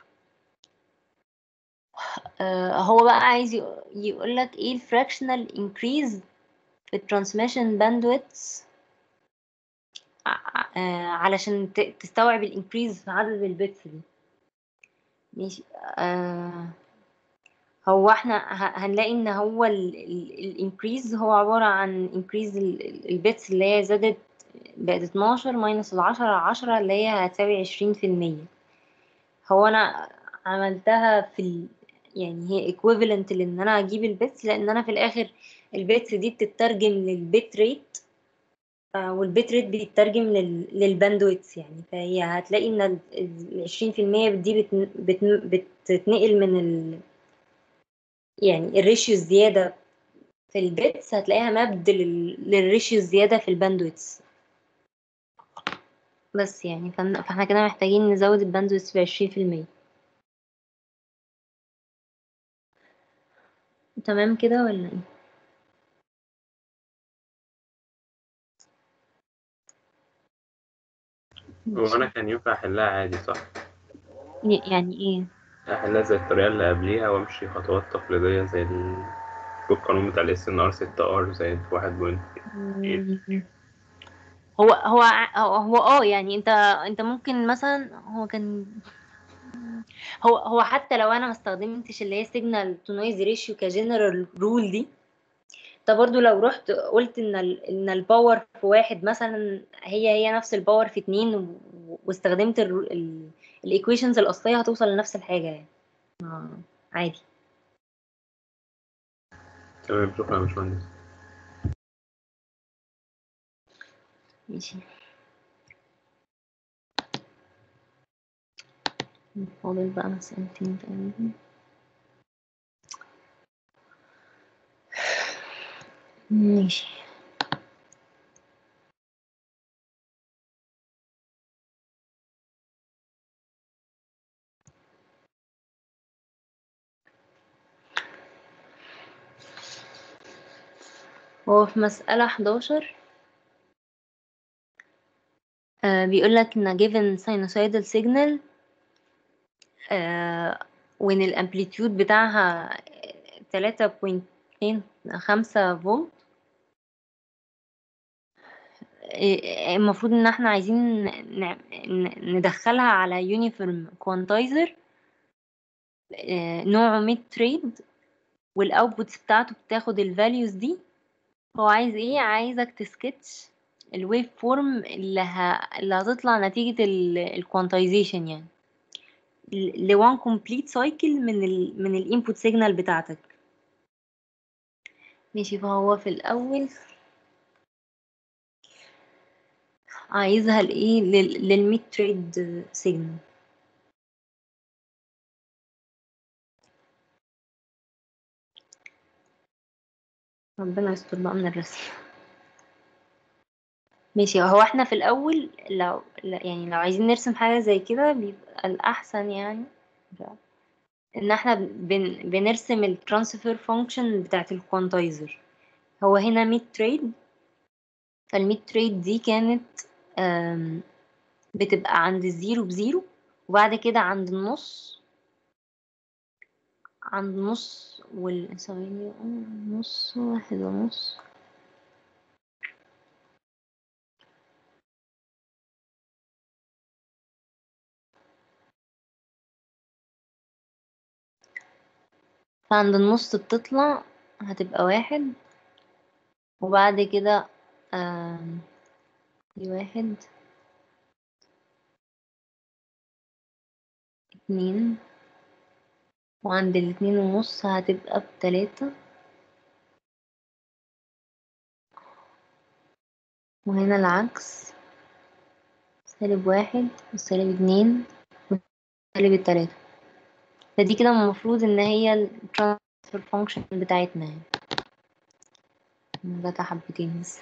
آه هو بقى عايز يقول لك ايه الفراكشنال انكريز في الترانسميشن باندويث علشان ت- تستوعب الانكريز في عدد البيتس دي ماشي آه هو احنا ه- هنلاقي ان هو الانكريز هو عبارة عن انكريز البيتس اللي هي زادت بقت 12 ماينس العشرة على عشرة اللي هي هتساوي عشرين في المية هو انا عملتها في ال... يعني هي equivalent لان انا اجيب البيتس لان انا في الاخر البيتس دي بتترجم للبيت ريت آه، والبيت ريت بيترجم لل... للباندويتس يعني فهي هتلاقي ان العشرين في المية دي بت... بت... بتتنقل من ال... يعني الريشيو الزيادة في البيتس هتلاقيها مبد لل... للريشيو الزيادة في الباندويتس بس يعني فن- فاحنا كده محتاجين نزود الباندويتس بعشرين في المية تمام كده ولا ايه؟ وانا كان ينفع احلها عادي صح ي- يعني ايه؟ احلها زي الطريقه اللي قبليها وامشي خطوات تقليديه زي ال... القانون بتاع الاس ان ار 6 ار زائد 1.8 مم. هو هو ع- هو هو اه يعني انت انت ممكن مثلا هو كان هو هو حتى لو انا ما استخدمتش اللي هي سيجنال تو نويز ريشيو كجنرال رول دي انت برضو لو رحت قلت ان ال ان الباور في واحد مثلا هي هي نفس الباور في اتنين و- واستخدمت الايكويشنز الاصليه هتوصل لنفس الحاجه يعني آه، عادي تمام شكرا يا باشمهندس ماشي فاضل بقى مسألتين تقريبا ماشي هو في مسألة 11 آه بيقول لك إن given sinusoidal signal آه وإن الأمبليتيود بتاعها تلاتة بوينت فين خمسة فولت إيه- المفروض ان احنا عايزين ن- ن- ندخلها على يونيفورم كوانتايزر نوعه ميد تريد والاوتبوتس بتاعته بتاخد الفاليوز دي هو عايز ايه عايزك تسكتش الويف فورم اللي, ه... اللي هتطلع نتيجة الكوانتايزيشن يعني ل 1 كومبليت سايكل من ال من الانبوت سيجنال بتاعتك ماشي فهو في الاول عايزها لايه لل- للميد تريد سيجنال ربنا يستر بقى من الرسم ماشي هو احنا في الاول لو لا- يعني لو عايزين نرسم حاجة زي كده بيبقى الاحسن يعني ان احنا بن بنرسم الترانسفير فانكشن بتاعت الكوانتايزر هو هنا ميد تريد فالميد تريد دي كانت آم، بتبقى عند الزيرو بزيرو وبعد كده عند النص عند نص وال ثواني آه، نص واحد ونص فعند النص بتطلع هتبقى واحد وبعد كده آم، دي واحد اتنين وعند الاتنين ونص هتبقى بتلاتة وهنا العكس سالب واحد وسالب اتنين وسالب التلاتة فدي كده المفروض ان هي الترانسفير فانكشن بتاعتنا يعني جاتا حبتين بس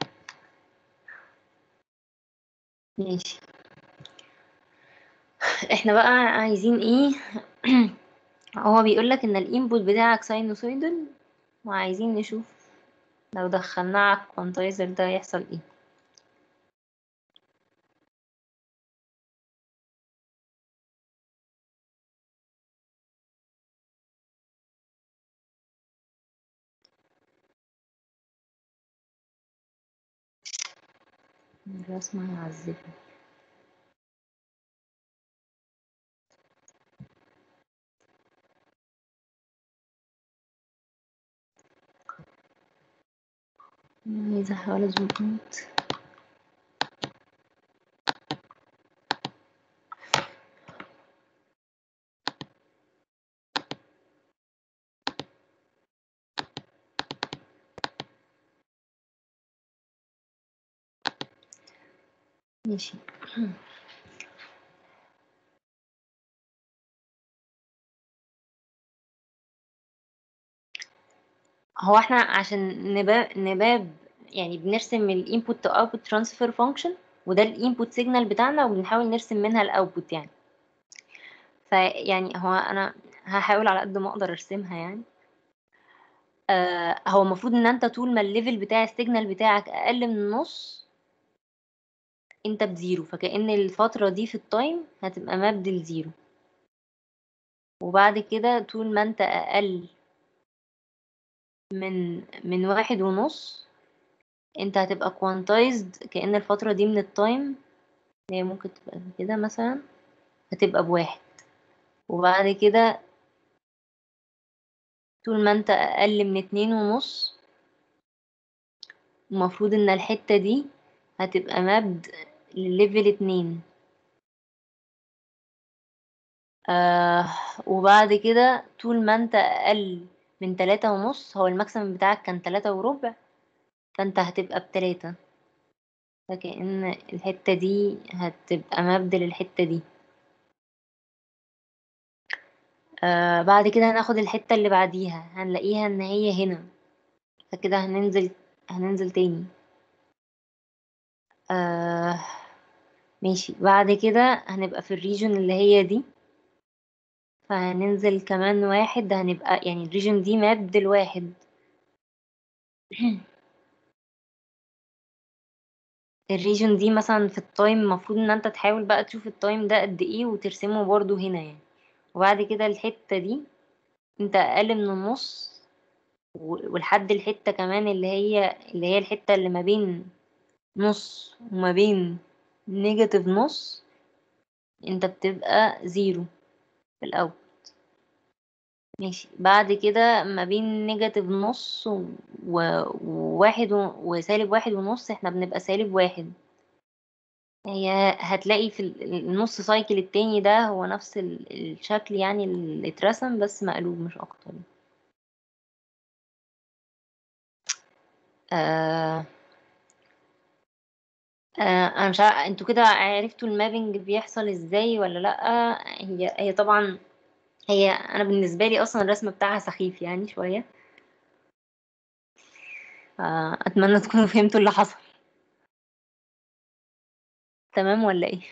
ماشي احنا بقى عايزين ايه هو بيقولك ان الانبوت بتاعك ساينوسويدال وعايزين نشوف لو دخلناه على الكوانتايزر ده يحصل ايه الرسمة هيعذبني عايزة احاول اظبط ماشي هو احنا عشان نباب نباب يعني بنرسم الانبوت تو اوتبوت ترانسفير فانكشن وده الانبوت سيجنال بتاعنا وبنحاول نرسم منها الاوتبوت يعني فيعني هو انا هحاول على قد ما اقدر ارسمها يعني آه هو المفروض ان انت طول ما الليفل بتاع السيجنال بتاعك اقل من النص انت بزيرو فكأن الفترة دي في التايم هتبقى مبد لزيرو وبعد كده طول ما انت اقل من من واحد ونص انت هتبقى quantized كأن الفترة دي من التايم هي ممكن تبقى كده مثلا هتبقى بواحد وبعد كده طول ما انت اقل من اتنين ونص المفروض ان الحتة دي هتبقى مبد لليفل اتنين آه وبعد كده طول ما انت اقل من تلاتة ونص هو الماكسيمم بتاعك كان تلاتة وربع فانت هتبقى بتلاتة فكأن الحتة دي هتبقى مبد للحتة دي آه بعد كده هناخد الحتة اللي بعديها هنلاقيها ان هي هنا فكده هننزل هننزل تاني آه ماشي بعد كده هنبقى في الريجون اللي هي دي فهننزل كمان واحد هنبقى يعني الريجون دي ماب الواحد الريجون دي مثلا في التايم المفروض ان انت تحاول بقى تشوف التايم ده قد ايه وترسمه برضو هنا يعني وبعد كده الحتة دي انت اقل من النص و- ولحد الحتة كمان اللي هي اللي هي الحتة اللي ما بين نص وما بين نيجاتيف نص انت بتبقى زيرو في الأول ماشي بعد كده ما بين نيجاتيف نص و- وواحد و- وسالب واحد ونص احنا بنبقى سالب واحد هي هتلاقي في ال- النص سايكل التاني ده هو نفس ال- الشكل يعني اللي اترسم بس مقلوب مش اكتر آه آه انا مش عارفه انتوا كده عرفتوا المابنج بيحصل ازاي ولا لا هي هي طبعا هي انا بالنسبه لي اصلا الرسم بتاعها سخيف يعني شويه فاتمنى تكونوا فهمتوا اللي حصل تمام ولا ايه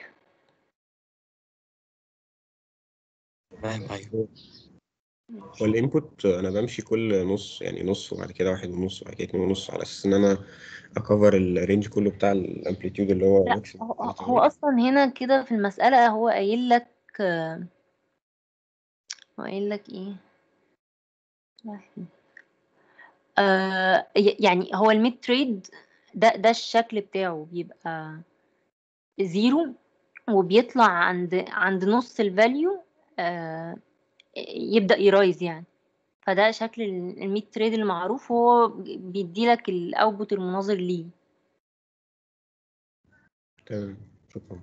تمام ايوه هو الانبوت انا بمشي كل نص يعني نص وبعد كده واحد ونص وبعد كده اتنين ونص على اساس ان انا اكفر الرينج كله بتاع الامبليتيود اللي هو لا ماكسيمم هو, هو اصلا هنا كده في المساله هو قايل لك آه، هو قايل لك ايه واحد. آه ي- يعني هو الميد تريد ده ده الشكل بتاعه بيبقى زيرو وبيطلع عند عند نص الفاليو آه يبدأ يرايز يعني فده شكل الميد تريد المعروف هو بيديلك الاوتبوت المناظر ليه تمام شكرا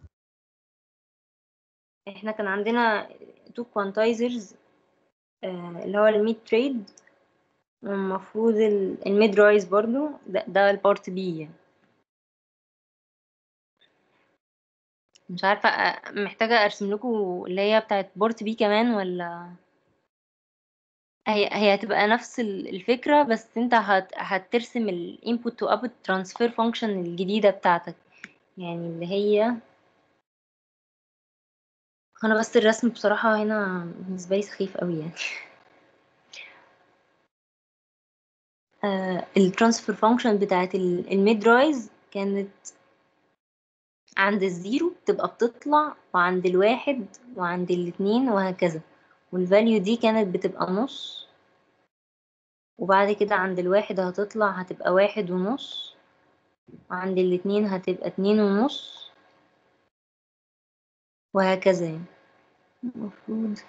احنا كان عندنا تو كوانتايزرز اللي هو الميد تريد المفروض الميد رايز برضو ده, ده البارت بي يعني مش عارفة أ- محتاجة ارسم لكم اللي هي بتاعت بارت بي كمان ولا هي هي هتبقى نفس ال- الفكرة بس انت هت هترسم الانبوت تو اوتبوت ترانسفير فانكشن الجديدة بتاعتك يعني اللي هي انا بس الرسم بصراحة هنا بالنسبة لي سخيف قوي يعني الترانسفير فانكشن بتاعت الميد رايز كانت عند الزيرو تبقى بتطلع وعند الواحد وعند الاتنين وهكذا والفاليو دي كانت بتبقى نص وبعد كده عند الواحد هتطلع هتبقى واحد ونص وعند الاتنين هتبقى اتنين ونص وهكذا يعني المفروض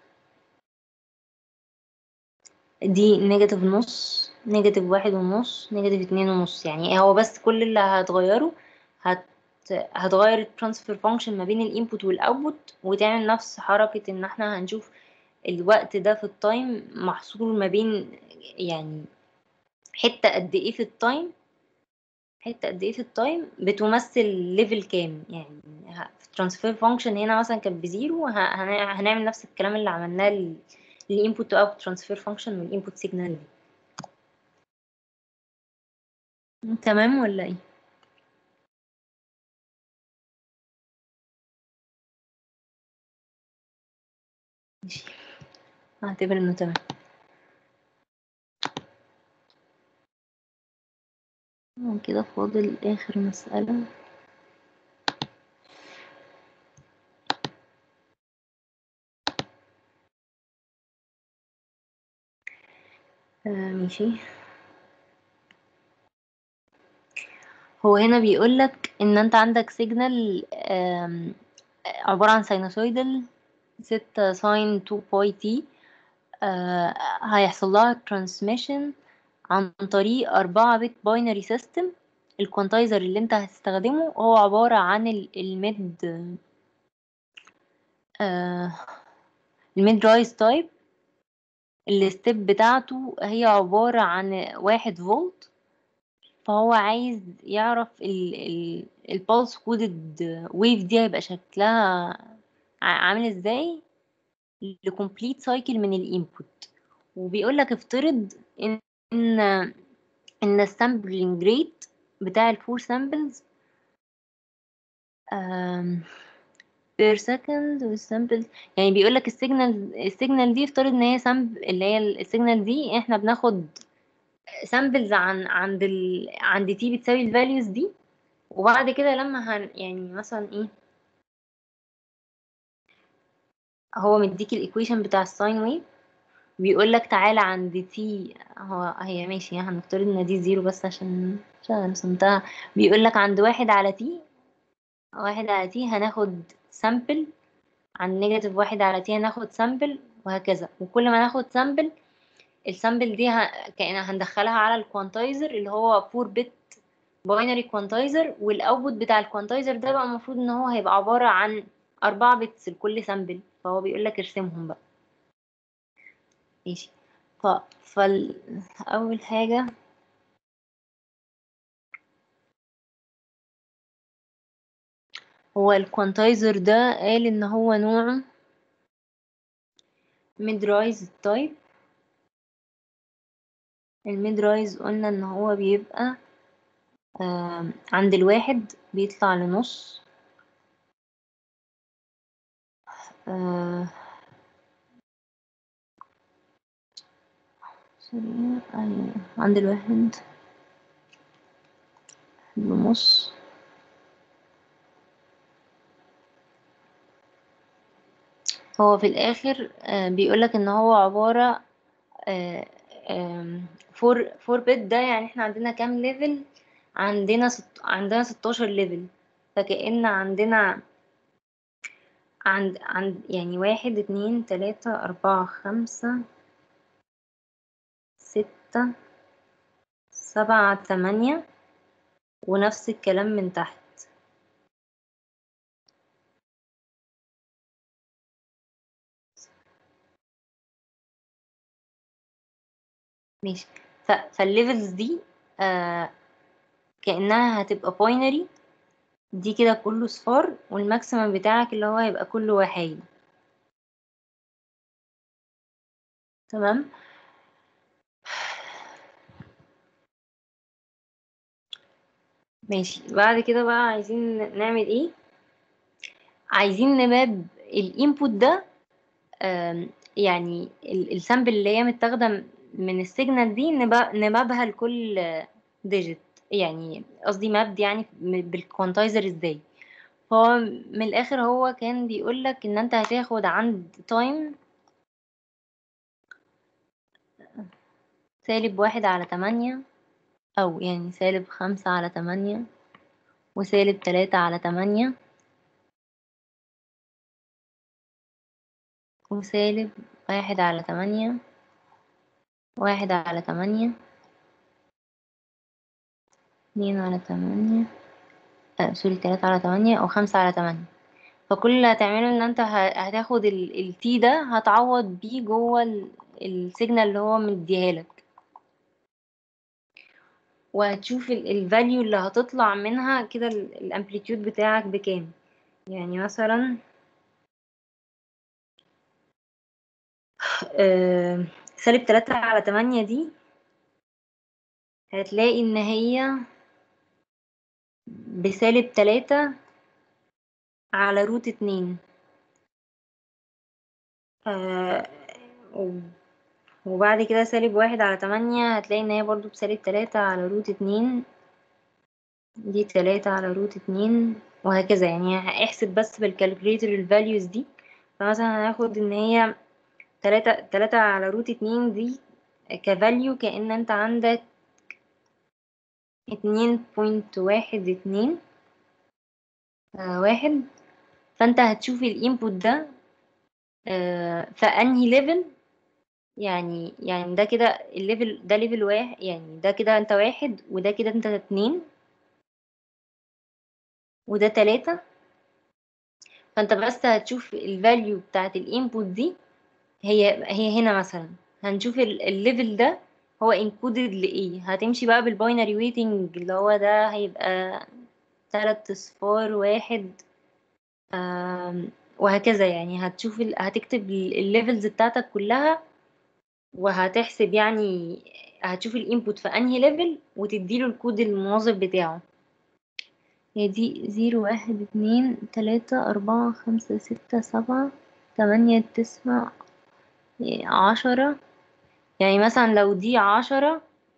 دي نيجاتيف نص نيجاتيف واحد ونص نيجاتيف اتنين ونص يعني هو بس كل اللي هتغيره هت هتغير الترانسفير فانكشن ما بين الانبوت والاوتبوت وتعمل نفس حركة ان احنا هنشوف الوقت ده في التايم محصور ما بين يعني حتة قد ايه في التايم حتة قد ايه في التايم بتمثل ليفل كام يعني ه- في الترانسفير فانكشن هنا مثلا كانت بزيرو ه- هن- هنعمل نفس الكلام اللي عملناه للانبوت تو اوتبوت ترانسفير فانكشن والانبوت سيجنال دي تمام ولا ايه ماشي هعتبر انه تمام كده فاضل اخر مسألة آه ماشي هو هنا بيقولك ان انت عندك سيجنال عبارة عن ساينوسويدال ستة ساين 2 باي تي هيحصل لها ترانسميشن عن طريق أربعة بت باينري سيستم الكوانتايزر اللي انت هتستخدمه هو عبارة عن ال- الميد آه الميد رايز تايب الستيب بتاعته هي عبارة عن واحد فولت فهو عايز يعرف البulse كودد ويف دي هيبقى شكلها ع- عامل ازاي لكمبليت سايكل من الانبوت وبيقول لك افترض ان ان ان السامبلنج ريت بتاع الفور سامبلز بير سكند والسامبل يعني بيقول لك السيجنال السيجنال دي افترض ان هي سامب اللي هي السيجنال دي احنا بناخد سامبلز عن عند ال عند تي بتساوي الفاليوز دي وبعد كده لما هن يعني مثلا ايه هو مديك الايكويشن بتاع الساين ويف بيقول لك تعالى عند تي هو هي ماشي هنفترض ان دي زيرو بس عشان عشان أنا رسمتها بيقول لك عند واحد على تي واحد على تي هناخد سامبل عند نيجاتيف واحد على تي هناخد سامبل وهكذا وكل ما ناخد سامبل السامبل دي ه... كأن هندخلها على الكوانتايزر اللي هو 4 بت باينري كوانتايزر والاوتبوت بتاع الكوانتايزر ده بقى المفروض ان هو هيبقى عبارة عن 4 بتس لكل سامبل فهو بيقول لك ارسمهم بقى ماشي ف فال... اول حاجة هو الكوانتايزر ده قال ان هو نوعه ميد رايز تايب الميد رايز قلنا ان هو بيبقى آم، عند الواحد بيطلع لنص آه، سوري أيوة، عند الواحد ونص هو في الآخر آه، بيقولك إن هو عبارة فور فور بت ده يعني احنا عندنا كام ليفل عندنا ست عندنا 16 ليفل فكأن عندنا عند عند يعني واحد اتنين تلاتة أربعة خمسة ستة سبعة تمانية ونفس الكلام من تحت ماشي ف... فالليفلز دي آه كأنها هتبقى باينري دي كده كله صفار والماكسيمم بتاعك اللي هو هيبقى كله وحيد تمام ماشي بعد كده بقى عايزين نعمل ايه عايزين نماب الانبوت ده آم، يعني السامبل اللي هي متاخده من السيجنال دي نبا- نمابها لكل ديجيت يعني قصدي مابد يعني بالكوانتايزر ازاي هو من الاخر هو كان بيقولك ان انت هتاخد عند تايم سالب واحد على تمانية او يعني سالب خمسة على تمانية وسالب تلاتة على تمانية وسالب واحد على تمانية واحد على تمانية اتنين على تمانية آه سوري تلاتة على تمانية أو خمسة على تمانية فكل اللي هتعمله ان انت ه- هتاخد التي ده هتعوض بيه جوه ال- السيجنال اللي هو مديها لك وهتشوف الفاليو اللي هتطلع منها كده الامبليتيود بتاعك بكام يعني مثلا آه، سالب تلاتة على تمانية دي هتلاقي ان هي بسالب تلاتة على روت اتنين آه، و- وبعد كده سالب واحد على تمانية هتلاقي ان هي برضو بسالب تلاتة على روت اتنين دي تلاتة على روت اتنين وهكذا يعني احسب بس بالكالكوليتر الفاليوز دي فمثلا هناخد ان هي تلاتة تلاتة على روت اتنين دي كفاليو كأن انت عندك اتنين بوينت واحد اتنين آه، واحد فانت هتشوف الانبوت ده آه، في انهي ليفل يعني يعني ده كده الليفل ده ليفل واحد يعني ده كده انت واحد وده كده انت اتنين وده تلاتة فانت بس هتشوف الفاليو بتاعت الانبوت دي هي هي هنا مثلا هنشوف ال- الليفل ده هو انكودد لايه هتمشي بقى بالباينري ويتنج اللي هو ده هيبقى تلات اصفار واحد آم، وهكذا يعني هتشوف ال- هتكتب الليفلز بتاعتك كلها وهتحسب يعني هتشوف الانبوت في انهي ليفل وتديله الكود المناسب بتاعه هي دي زيرو واحد اتنين تلاتة أربعة خمسة ستة سبعة تمانية تسعة عشرة يعني مثلا لو دي عشرة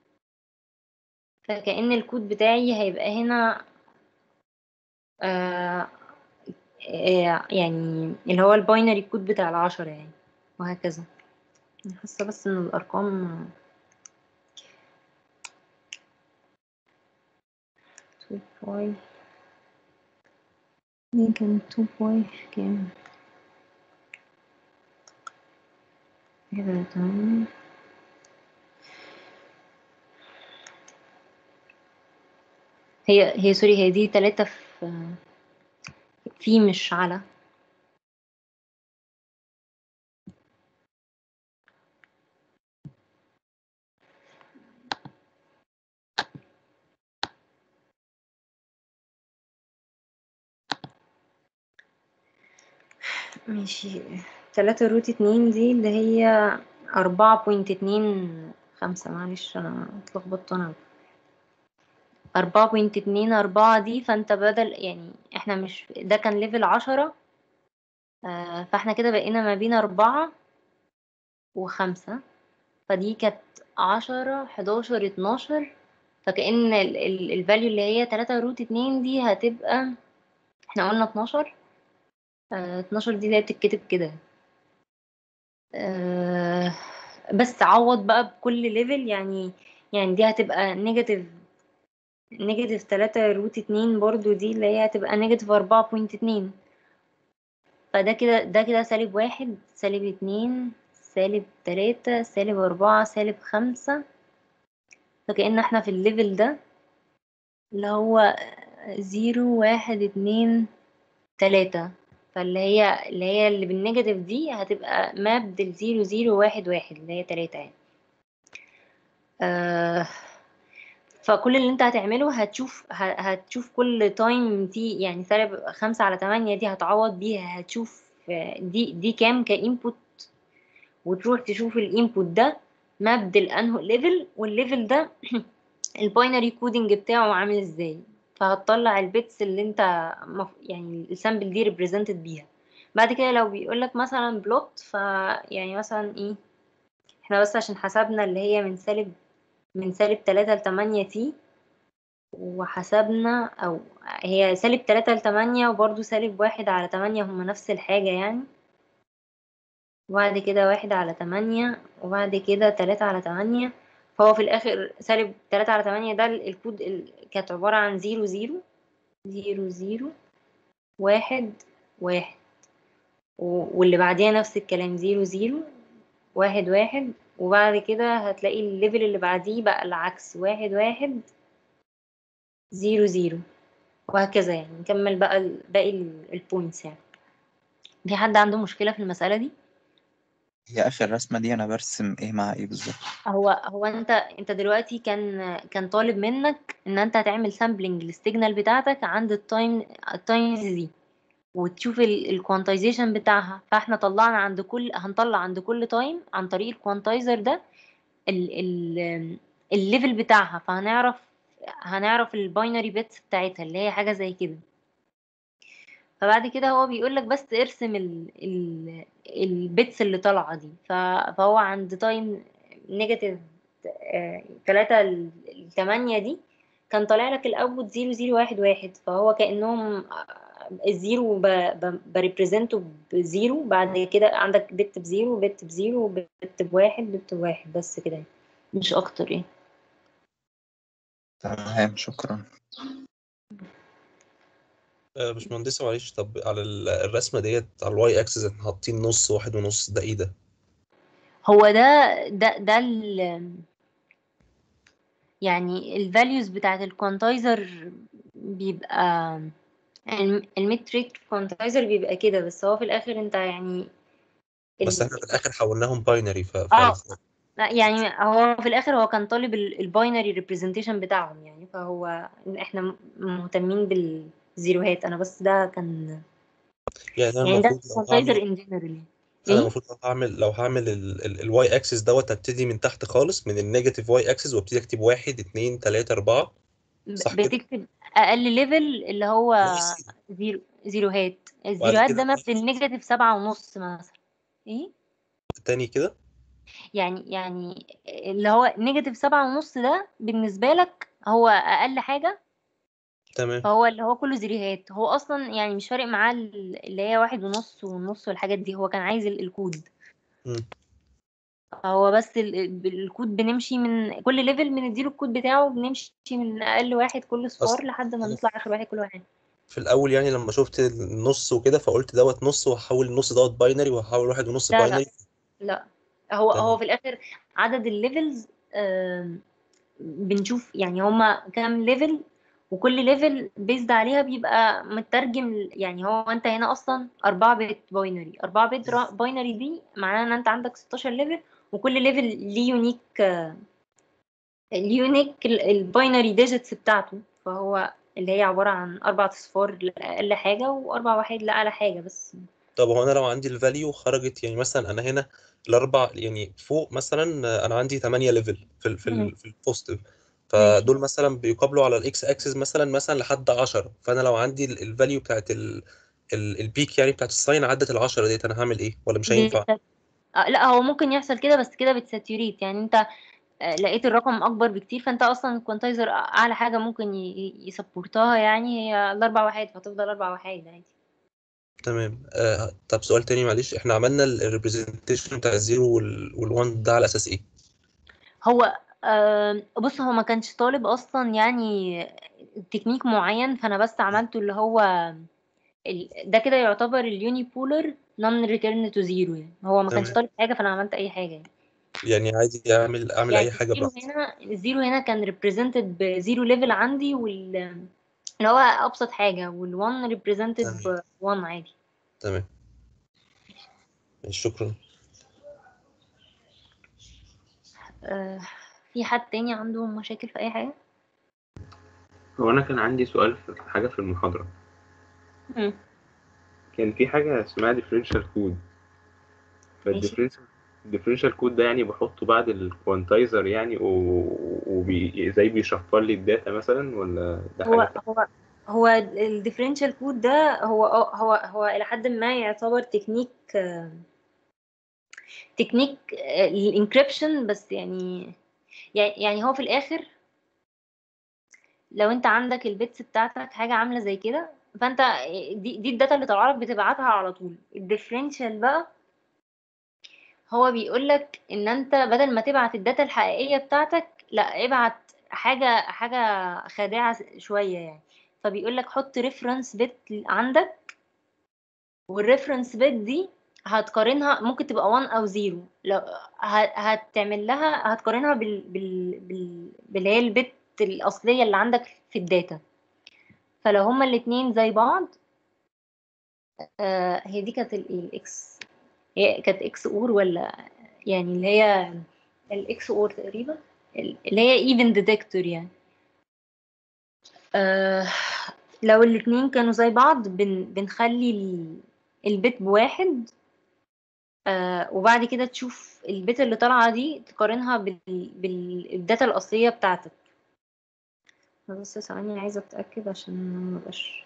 فكأن الكود بتاعي هيبقى هنا آه آه يعني اللي هو الباينري كود بتاع العشرة يعني وهكذا حاسة بس ان الارقام تو باي دي كان تو باي كام كده تمام هي هي سوري هي دي تلاتة في في مش على ماشي تلاتة روت اتنين دي اللي هي أربعة بوينت اتنين خمسة معلش أنا اتلخبطت أنا أربعة بوينت اتنين أربعة دي فأنت بدل يعني احنا مش ده كان ليفل عشرة آه، فاحنا كده بقينا ما بين أربعة وخمسة فدي كانت عشرة حداشر اتناشر فكأن الفاليو اللي هي تلاتة روت اتنين دي هتبقى احنا قلنا اتناشر آه، اتناشر دي اللي هي بتتكتب كده آه، بس عوض بقى بكل ليفل يعني يعني دي هتبقى نيجاتيف نيجاتيف تلاتة روت اتنين برضو دي اللي هي هتبقى نيجاتيف أربعة بوينت اتنين فده كده ده كده سالب واحد سالب اتنين سالب تلاتة سالب أربعة سالب خمسة فكأن احنا في الليفل ده اللي هو زيرو واحد اتنين تلاتة فاللي هي اللي هي اللي بالنيجاتيف دي هتبقى ماب لزيرو زيرو واحد واحد اللي هي تلاتة يعني آه فكل اللي انت هتعمله هتشوف ه- هتشوف كل تايم دي يعني سالب خمسة على تمانية دي هتعوض بيها هتشوف آه، دي دي كام كإنبوت وتروح تشوف الانبوت ده مابد لانه ليفل والليفل ده الباينري كودنج بتاعه عامل ازاي فهتطلع البيتس اللي انت مف... يعني السامبل دي ريبريزنتد بيها بعد كده لو بيقولك مثلا بلوت ف يعني مثلا ايه احنا بس عشان حسبنا اللي هي من سالب من سالب تلاتة لتمانية تي وحسبنا او هي سالب تلاتة لتمانية وبرضو سالب واحد على تمانية هما نفس الحاجة يعني وبعد كده واحد على تمانية وبعد كده تلاتة على تمانية فهو في الآخر سالب تلاتة على تمانية ده ال- الكود ال... كانت عبارة عن زيرو زيرو زيرو زيرو واحد واحد و... واللي بعديها نفس الكلام زيرو زيرو واحد واحد وبعد كده هتلاقي الليفل اللي بعديه بقى العكس واحد واحد زيرو زيرو وهكذا يعني نكمل بقى ال- باقي البوينتس يعني في حد عنده مشكلة في المسألة دي؟ هي آخر رسمة دي أنا برسم إيه مع إيه بالظبط هو هو انت انت دلوقتي كان كان طالب منك ان انت هتعمل سامبلنج للسيجنال بتاعتك عند التايم التايمز دي وتشوف الكوانتايزيشن بتاعها فاحنا طلعنا عند كل هنطلع عند كل تايم عن طريق الكوانتايزر ده ال ال الليفل بتاعها فهنعرف هنعرف الباينري بيتس بتاعتها اللي هي حاجة زي كده فبعد كده هو بيقول لك بس ارسم ال ال البيتس اللي طالعه دي ف- فهو عند تايم نيجاتيف تلاتة لتمانية دي كان طالع لك الاوتبوت زيرو زيرو واحد واحد فهو كأنهم آه، الزيرو بريبريزنته بزيرو بعد كده عندك بت بزيرو بت بزيرو بت بواحد بت بواحد بس كده مش اكتر يعني تمام شكرا آه، باشمهندسة معلش طب على ال- الرسمة ديت على الواي اكسس احنا حاطين نص واحد ونص ده ايه ده؟ هو ده ده ده ال يعني الفاليوز بتاعت الكوانتايزر بيبقى المتريك كوانتايزر بيبقى كده بس هو في الاخر انت يعني بس ال... احنا في الاخر حولناهم باينري ف... اه ف... لا يعني هو في الاخر هو كان طالب الباينري ريبريزنتيشن بتاعهم يعني فهو احنا م- مهتمين بالزيروهات انا بس ده كان يعني انا يعني ده المفروض لو كوانتايزر هعمل ان جنرال انا ايه المفروض لو هعمل لو هعمل الواي اكسس دوت هبتدي من تحت خالص من النيجاتيف واي اكسس وابتدي اكتب واحد اتنين تلاتة اربعة صح ب- كده؟ بتكتب اقل ليفل اللي هو واي زيرو زيرو زيروهات وبعد الزيروهات كده ده مبني واحد النيجاتيف سبعة ونص مثلا ايه تاني كده يعني يعني اللي هو نيجاتيف سبعة ونص ده بالنسبة لك هو أقل حاجة تمام فهو اللي هو كله زيروهات هو أصلا يعني مش فارق معاه ال- اللي هي واحد ونص والنص والحاجات دي هو كان عايز ال- الكود مم. هو بس ال- ال- الكود بنمشي من كل ليفل بنديله الكود بتاعه بنمشي من اقل واحد كل صفار أصل لحد ما أنا نطلع اخر واحد كل واحد في الأول يعني لما شفت النص وكده فقلت دوت نص وهحول النص دوت باينري وهحول واحد ونص لا لا باينري لا هو هو تمام في الاخر عدد الليفلز آم، بنشوف يعني هما كام ليفل وكل ليفل بيزد عليها بيبقى مترجم يعني هو انت هنا اصلا 4 بت باينري 4 بت باينري دي معناها ان انت عندك 16 ليفل وكل ليفل ليه يونيك اليونيك الباينري ديجيتس بتاعته فهو اللي هي عبارة عن أربع أصفار لأقل حاجة وأربع وحيد لأعلى حاجة بس طب هو أنا لو عندي الفاليو خرجت يعني مثلا أنا هنا الأربع يعني فوق مثلا أنا عندي 8 ليفل في ال في مم. ال في البوزيتيف ماشي فدول مثلا بيقابلوا على الاكس اكسس مثلا مثلا لحد 10 فانا لو عندي الفاليو بتاعت ال ال- البيك يعني بتاعت الساين عدت ال 10 ديت انا هعمل ايه ولا مش هينفع بت... آه، لا هو ممكن يحصل كده بس كده بتساتوريت يعني انت آه، لقيت الرقم اكبر بكتير فانت اصلا الكوانتايزر اعلى حاجه ممكن ي- ي- يسبورتها يعني هي الاربع وحيد فهتفضل اربع وحيد عادي تمام آه طب سؤال تاني معلش احنا عملنا الريبريزنتيشن بتاع الزيرو وال1 ده على اساس ايه هو آه، بص هو ما كانش طالب اصلا يعني تكنيك معين فانا بس عملته اللي هو ال- ده كده يعتبر اليوني بولر نون ريتيرن تو زيرو يعني هو ما كانش تمام طالب حاجه فانا عملت اي حاجه يعني يعني عادي اعمل اعمل يعني اي حاجه الزيرو براحتي هنا الزيرو هنا كان ريبريزنتد بزيرو ليفل عندي وال اللي هو ابسط حاجه وال1 ريبريزنتد تمام ب1 عادي تمام شكرا آه، في حد تاني عنده مشاكل في اي حاجه هو أنا كان عندي سؤال في حاجة في المحاضرة مم. كان في حاجة اسمها differential code ماشي فالديفرنشال الديفرنشال كود ده يعني بحطه بعد الكوانتايزر يعني وبي زي بيشفر لي الداتا مثلا ولا ده هو حاجة تانية؟ هو هو الديفرنشال كود ده هو هو هو الى حد ما يعتبر تكنيك آه، تكنيك الانكريبشن بس يعني يعني يعني هو في الاخر لو انت عندك البيتس بتاعتك حاجه عامله زي كده فانت دي, دي الداتا اللي طالعه لك بتبعتها على طول الديفرنشال بقى هو بيقول لك ان انت بدل ما تبعت الداتا الحقيقيه بتاعتك لا ابعت حاجه حاجه خادعه شويه يعني فبيقول لك حط ريفرنس بت عندك والريفرنس بت دي هتقارنها ممكن تبقى 1 او 0 لو ه- هتعمل لها هتقارنها بال بال بال باللي هي البت الاصليه اللي عندك في الداتا فلو هما الاتنين زي بعض آه هي دي كانت الايه الاكس هي كانت اكس اور ولا يعني اللي هي الاكس اور تقريبا اللي هي ايفن ديتكتور يعني آه لو الاتنين كانوا زي بعض بن بنخلي ال- البت بواحد آه وبعد كده تشوف البت اللي طالعة دي تقارنها بال... بال... بالداتا الأصلية بتاعتك بس ثواني عايزة أتأكد عشان مبقاش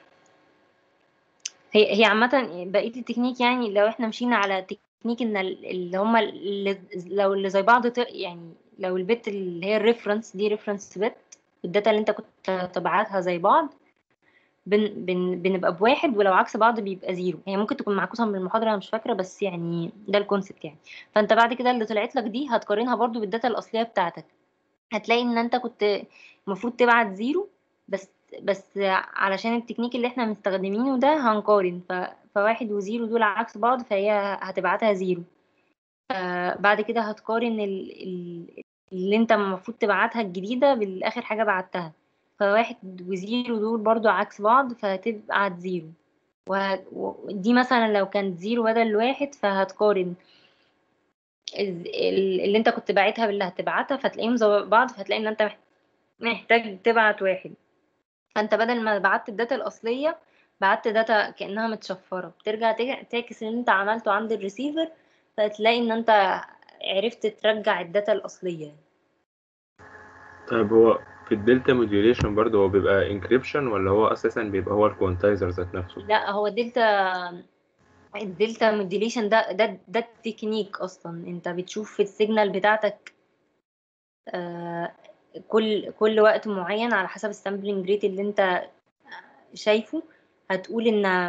هي هي عامة بقية التكنيك يعني لو احنا مشينا على تكنيك ان ال- اللي هما اللي لو اللي زي بعض ت- يعني لو البت اللي هي الريفرنس دي ريفرنس بت والداتا اللي انت كنت تبعتها زي بعض بن بن بنبقى بواحد ولو عكس بعض بيبقى زيرو هي ممكن تكون معكوسة من المحاضرة انا مش فاكرة بس يعني ده الكونسبت يعني فانت بعد كده اللي طلعت لك دي هتقارنها برضو بالداتا الأصلية بتاعتك هتلاقي ان انت كنت المفروض تبعت زيرو بس بس علشان التكنيك اللي احنا مستخدمينه ده هنقارن ف... فواحد وزيرو دول عكس بعض فهي هتبعتها زيرو بعد كده هتقارن ال... ال... اللي انت المفروض تبعتها الجديدة بالآخر حاجة بعتها فواحد وزيرو دول برضو عكس بعض فهتبعت زيرو وه... ودي مثلا لو كانت زيرو بدل واحد فهتقارن ال- ال- اللي انت كنت باعتها باللي هتبعتها فتلاقيهم زي بعض فهتلاقي ان انت محت- محتاج تبعت واحد فانت بدل ما بعت الداتا الاصليه بعت داتا كانها متشفره بترجع تج- تعكس اللي انت عملته عند الريسيفر فتلاقي ان انت عرفت ترجع الداتا الاصليه طيب هو في الدلتا موديوليشن برضه هو بيبقى انكريبشن ولا هو اساسا بيبقى هو الكوانتايزر ذات نفسه لا هو دلتا الدلتا موديليشن ده ده ده التكنيك اصلا انت بتشوف في السيجنال بتاعتك آه، كل كل وقت معين على حسب السامبلنج ريت اللي انت شايفه هتقول ان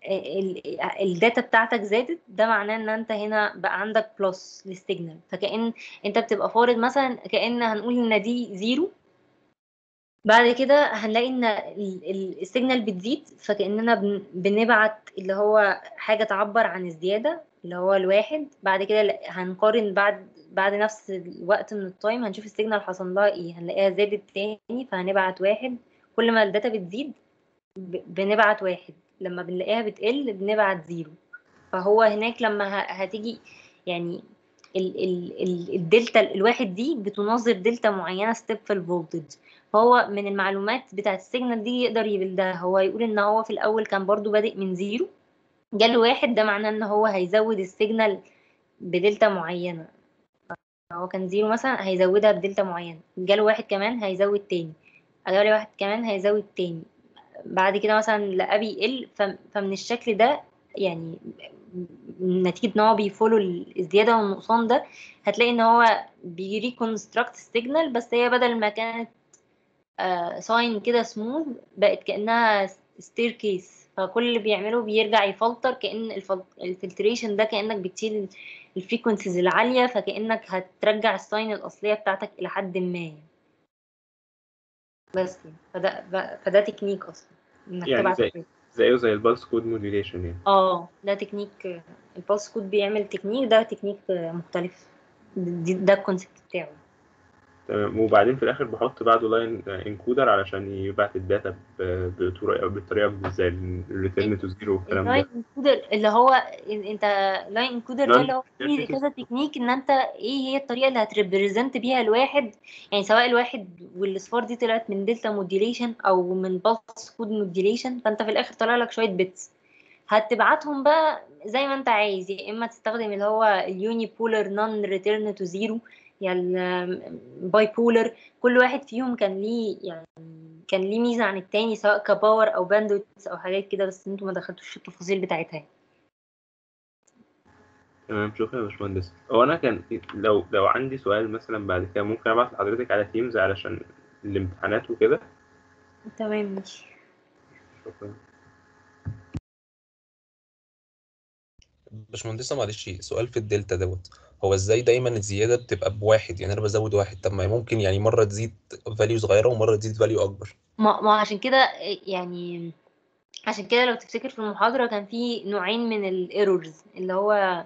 ال- الداتا بتاعتك زادت ده معناه ان انت هنا بقى عندك بلس للسيجنال فكأن انت بتبقى فارض مثلا كأن هنقول ان دي زيرو بعد كده هنلاقي ان ال- ال- السيجنال بتزيد فكأننا بن- بنبعت اللي هو حاجة تعبر عن الزيادة اللي هو الواحد بعد كده لا- هنقارن بعد بعد نفس الوقت من التايم هنشوف السيجنال حصل لها ايه هنلاقيها زادت تاني فهنبعت واحد كل ما الداتا بتزيد ب- بنبعت واحد لما بنلاقيها بتقل بنبعت زيرو فهو هناك لما ه- هتيجي يعني ال ال ال الدلتا الواحد دي بتناظر دلتا معينة ستيب في الفولتج فهو من المعلومات بتاعت السيجنال دي يقدر يبلدها هو يقول ان هو في الاول كان برضو بادئ من زيرو جاله واحد ده معناه ان هو هيزود السيجنال بدلتا معينة هو كان زيرو مثلا هيزودها بدلتا معينة جاله واحد كمان هيزود تاني جاله واحد كمان هيزود تاني بعد كده مثلا لقاه بيقل ف- فمن الشكل ده يعني نتيجة ان هو بيفولو الزيادة والنقصان ده هتلاقي ان هو بيريكونستراكت السيجنال بس هي بدل ما كانت ساين كده سموث بقت كأنها ستير كيس فكل اللي بيعمله بيرجع يفلتر كأن الفلتريشن ده كأنك بتشيل الفريكونسيز العالية فكأنك هترجع الساين الأصلية بتاعتك إلى حد ما بس يعني. فده فده تكنيك أصلا إنك يعني تبعت زي زيه زي البلس كود موديوليشن يعني اه ده تكنيك البلس كود بيعمل تكنيك ده تكنيك مختلف دي- ده الكونسيبت بتاعه تمام وبعدين في الاخر بحط بعده لاين انكودر علشان يبعت الداتا ب- بطريقه بالطريقه زي الريتيرن تو زيرو والكلام ده اللاين انكودر اللي هو إن- انت لاين انكودر ده اللي هو فيه كذا تكنيك ان انت ايه هي الطريقه اللي هتريبريزنت بيها الواحد يعني سواء الواحد والاصفار دي طلعت من دلتا موديليشن او من بلس كود موديليشن فانت في الاخر طلع لك شويه بيتس هتبعتهم بقى زي ما انت عايز يا اما تستخدم اللي هو اليوني بولر نون ريتيرن تو زيرو يا الباي بولر كل واحد فيهم كان ليه يعني كان ليه ميزه عن التاني سواء كباور او باندويث او حاجات كده بس انتوا ما دخلتوش في التفاصيل بتاعتها تمام شكرا يا باشمهندس هو انا كان لو لو عندي سؤال مثلا بعد كده ممكن ابعت لحضرتك على تيمز علشان الامتحانات وكده تمام ماشي شكرا باشمهندسة معلش سؤال في الدلتا دوت هو ازاي دايما الزيادة بتبقى بواحد يعني انا بزود واحد طب ما ممكن يعني مرة تزيد فاليو صغيرة ومرة تزيد فاليو اكبر ما, ما عشان كده يعني عشان كده لو تفتكر في المحاضرة كان في نوعين من الايرورز اللي هو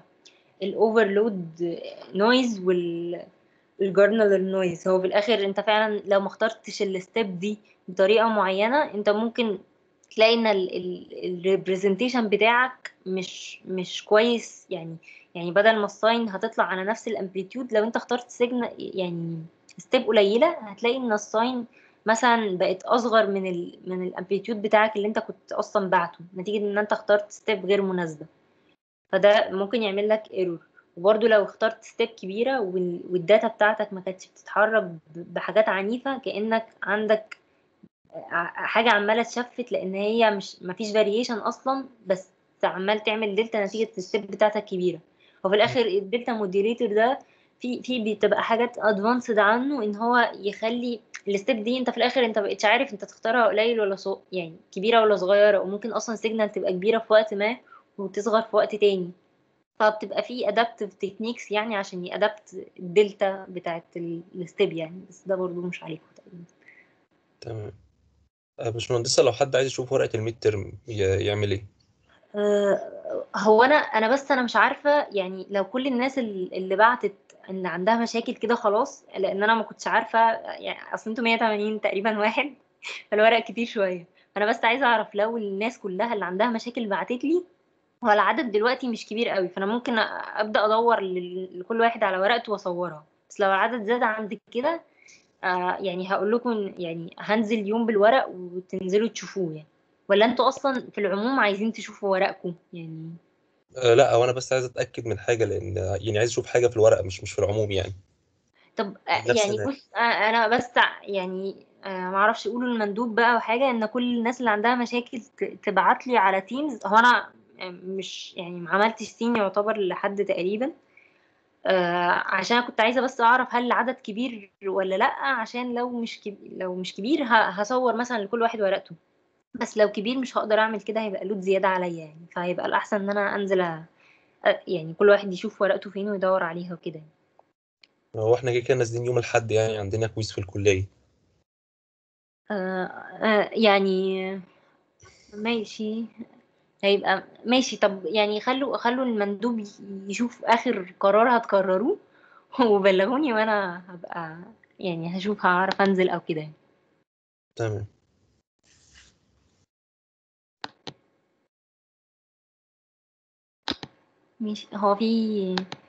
الاوفرلود نويز وال الجارنال نويز هو في الاخر انت فعلا لو ما اخترتش الستيب دي بطريقة معينة انت ممكن تلاقي ان الريبريزنتيشن بتاعك مش مش كويس يعني يعني بدل ما الساين هتطلع على نفس الامبليتيود لو انت اخترت سيجنال يعني ستيب قليلة هتلاقي ان الساين مثلا بقت اصغر من ال من الامبليتيود بتاعك اللي انت كنت اصلا بعته نتيجة ان انت اخترت ستيب غير مناسبة فده ممكن يعمل لك ايرور وبرده لو اخترت ستيب كبيرة وال- والداتا بتاعتك ما كانتش بتتحرك ب- بحاجات عنيفة كأنك عندك ع- حاجة عمالة تشفت لأن هي مش مفيش فاريشن أصلا بس عمال تعمل دلتا نتيجة الستيب بتاعتك كبيرة وفي الآخر الدلتا موديليتور ده في في بتبقى حاجات ادفانسد عنه ان هو يخلي الستيب دي انت في الاخر انت مبقتش عارف انت تختارها قليل ولا صغ... يعني كبيره ولا صغيره وممكن اصلا سيجنال تبقى كبيره في وقت ما وتصغر في وقت تاني فبتبقى في ادابتيف تكنيكس يعني عشان يادبت الدلتا بتاعت الستيب يعني بس ده برضو مش عليكم تقريبا تمام آه، باشمهندسة لو حد عايز يشوف ورقة الميد ترم يعمل ايه؟ آه، هو انا انا بس انا مش عارفه يعني لو كل الناس ال- اللي بعتت ان عندها مشاكل كده خلاص لان انا ما كنتش عارفه يعني اصل انتوا 180 تقريبا واحد فالورق كتير شويه انا بس عايزه اعرف لو الناس كلها اللي عندها مشاكل بعتت لي هو العدد دلوقتي مش كبير قوي فانا ممكن أ- ابدا ادور لل- لكل واحد على ورقته واصورها بس لو العدد زاد عند كده آه يعني هقول لكم يعني هنزل يوم بالورق وتنزلوا تشوفوه يعني ولا انتوا اصلا في العموم عايزين تشوفوا ورقكم يعني آه لا هو انا بس عايز اتاكد من حاجه لان يعني عايز اشوف حاجه في الورقه مش مش في العموم يعني طب آه، نفس يعني ده. بص آه، انا بس يعني آه، ما اعرفش يقولوا المندوب بقى وحاجه ان كل الناس اللي عندها مشاكل تبعت لي على تيمز هو انا آه، مش يعني ما عملتش سين يعتبر لحد تقريبا آه، عشان أنا كنت عايزه بس اعرف هل العدد كبير ولا لا عشان لو مش كبير لو مش كبير ه- هصور مثلا لكل واحد ورقته بس لو كبير مش هقدر اعمل كده هيبقى لود زيادة عليا يعني فهيبقى الاحسن ان انا انزل أ... أ- يعني كل واحد يشوف ورقته فين ويدور عليها وكده يعني. هو احنا كده كده نازلين يوم الأحد يعني عندنا كويز في الكلية آه آه يعني ماشي هيبقى ماشي طب يعني خلوا خلوا المندوب ي- يشوف آخر قرار هتقرروه وبلغوني وانا هبقى يعني هشوف هعرف انزل او كده يعني. تمام ماشي هو في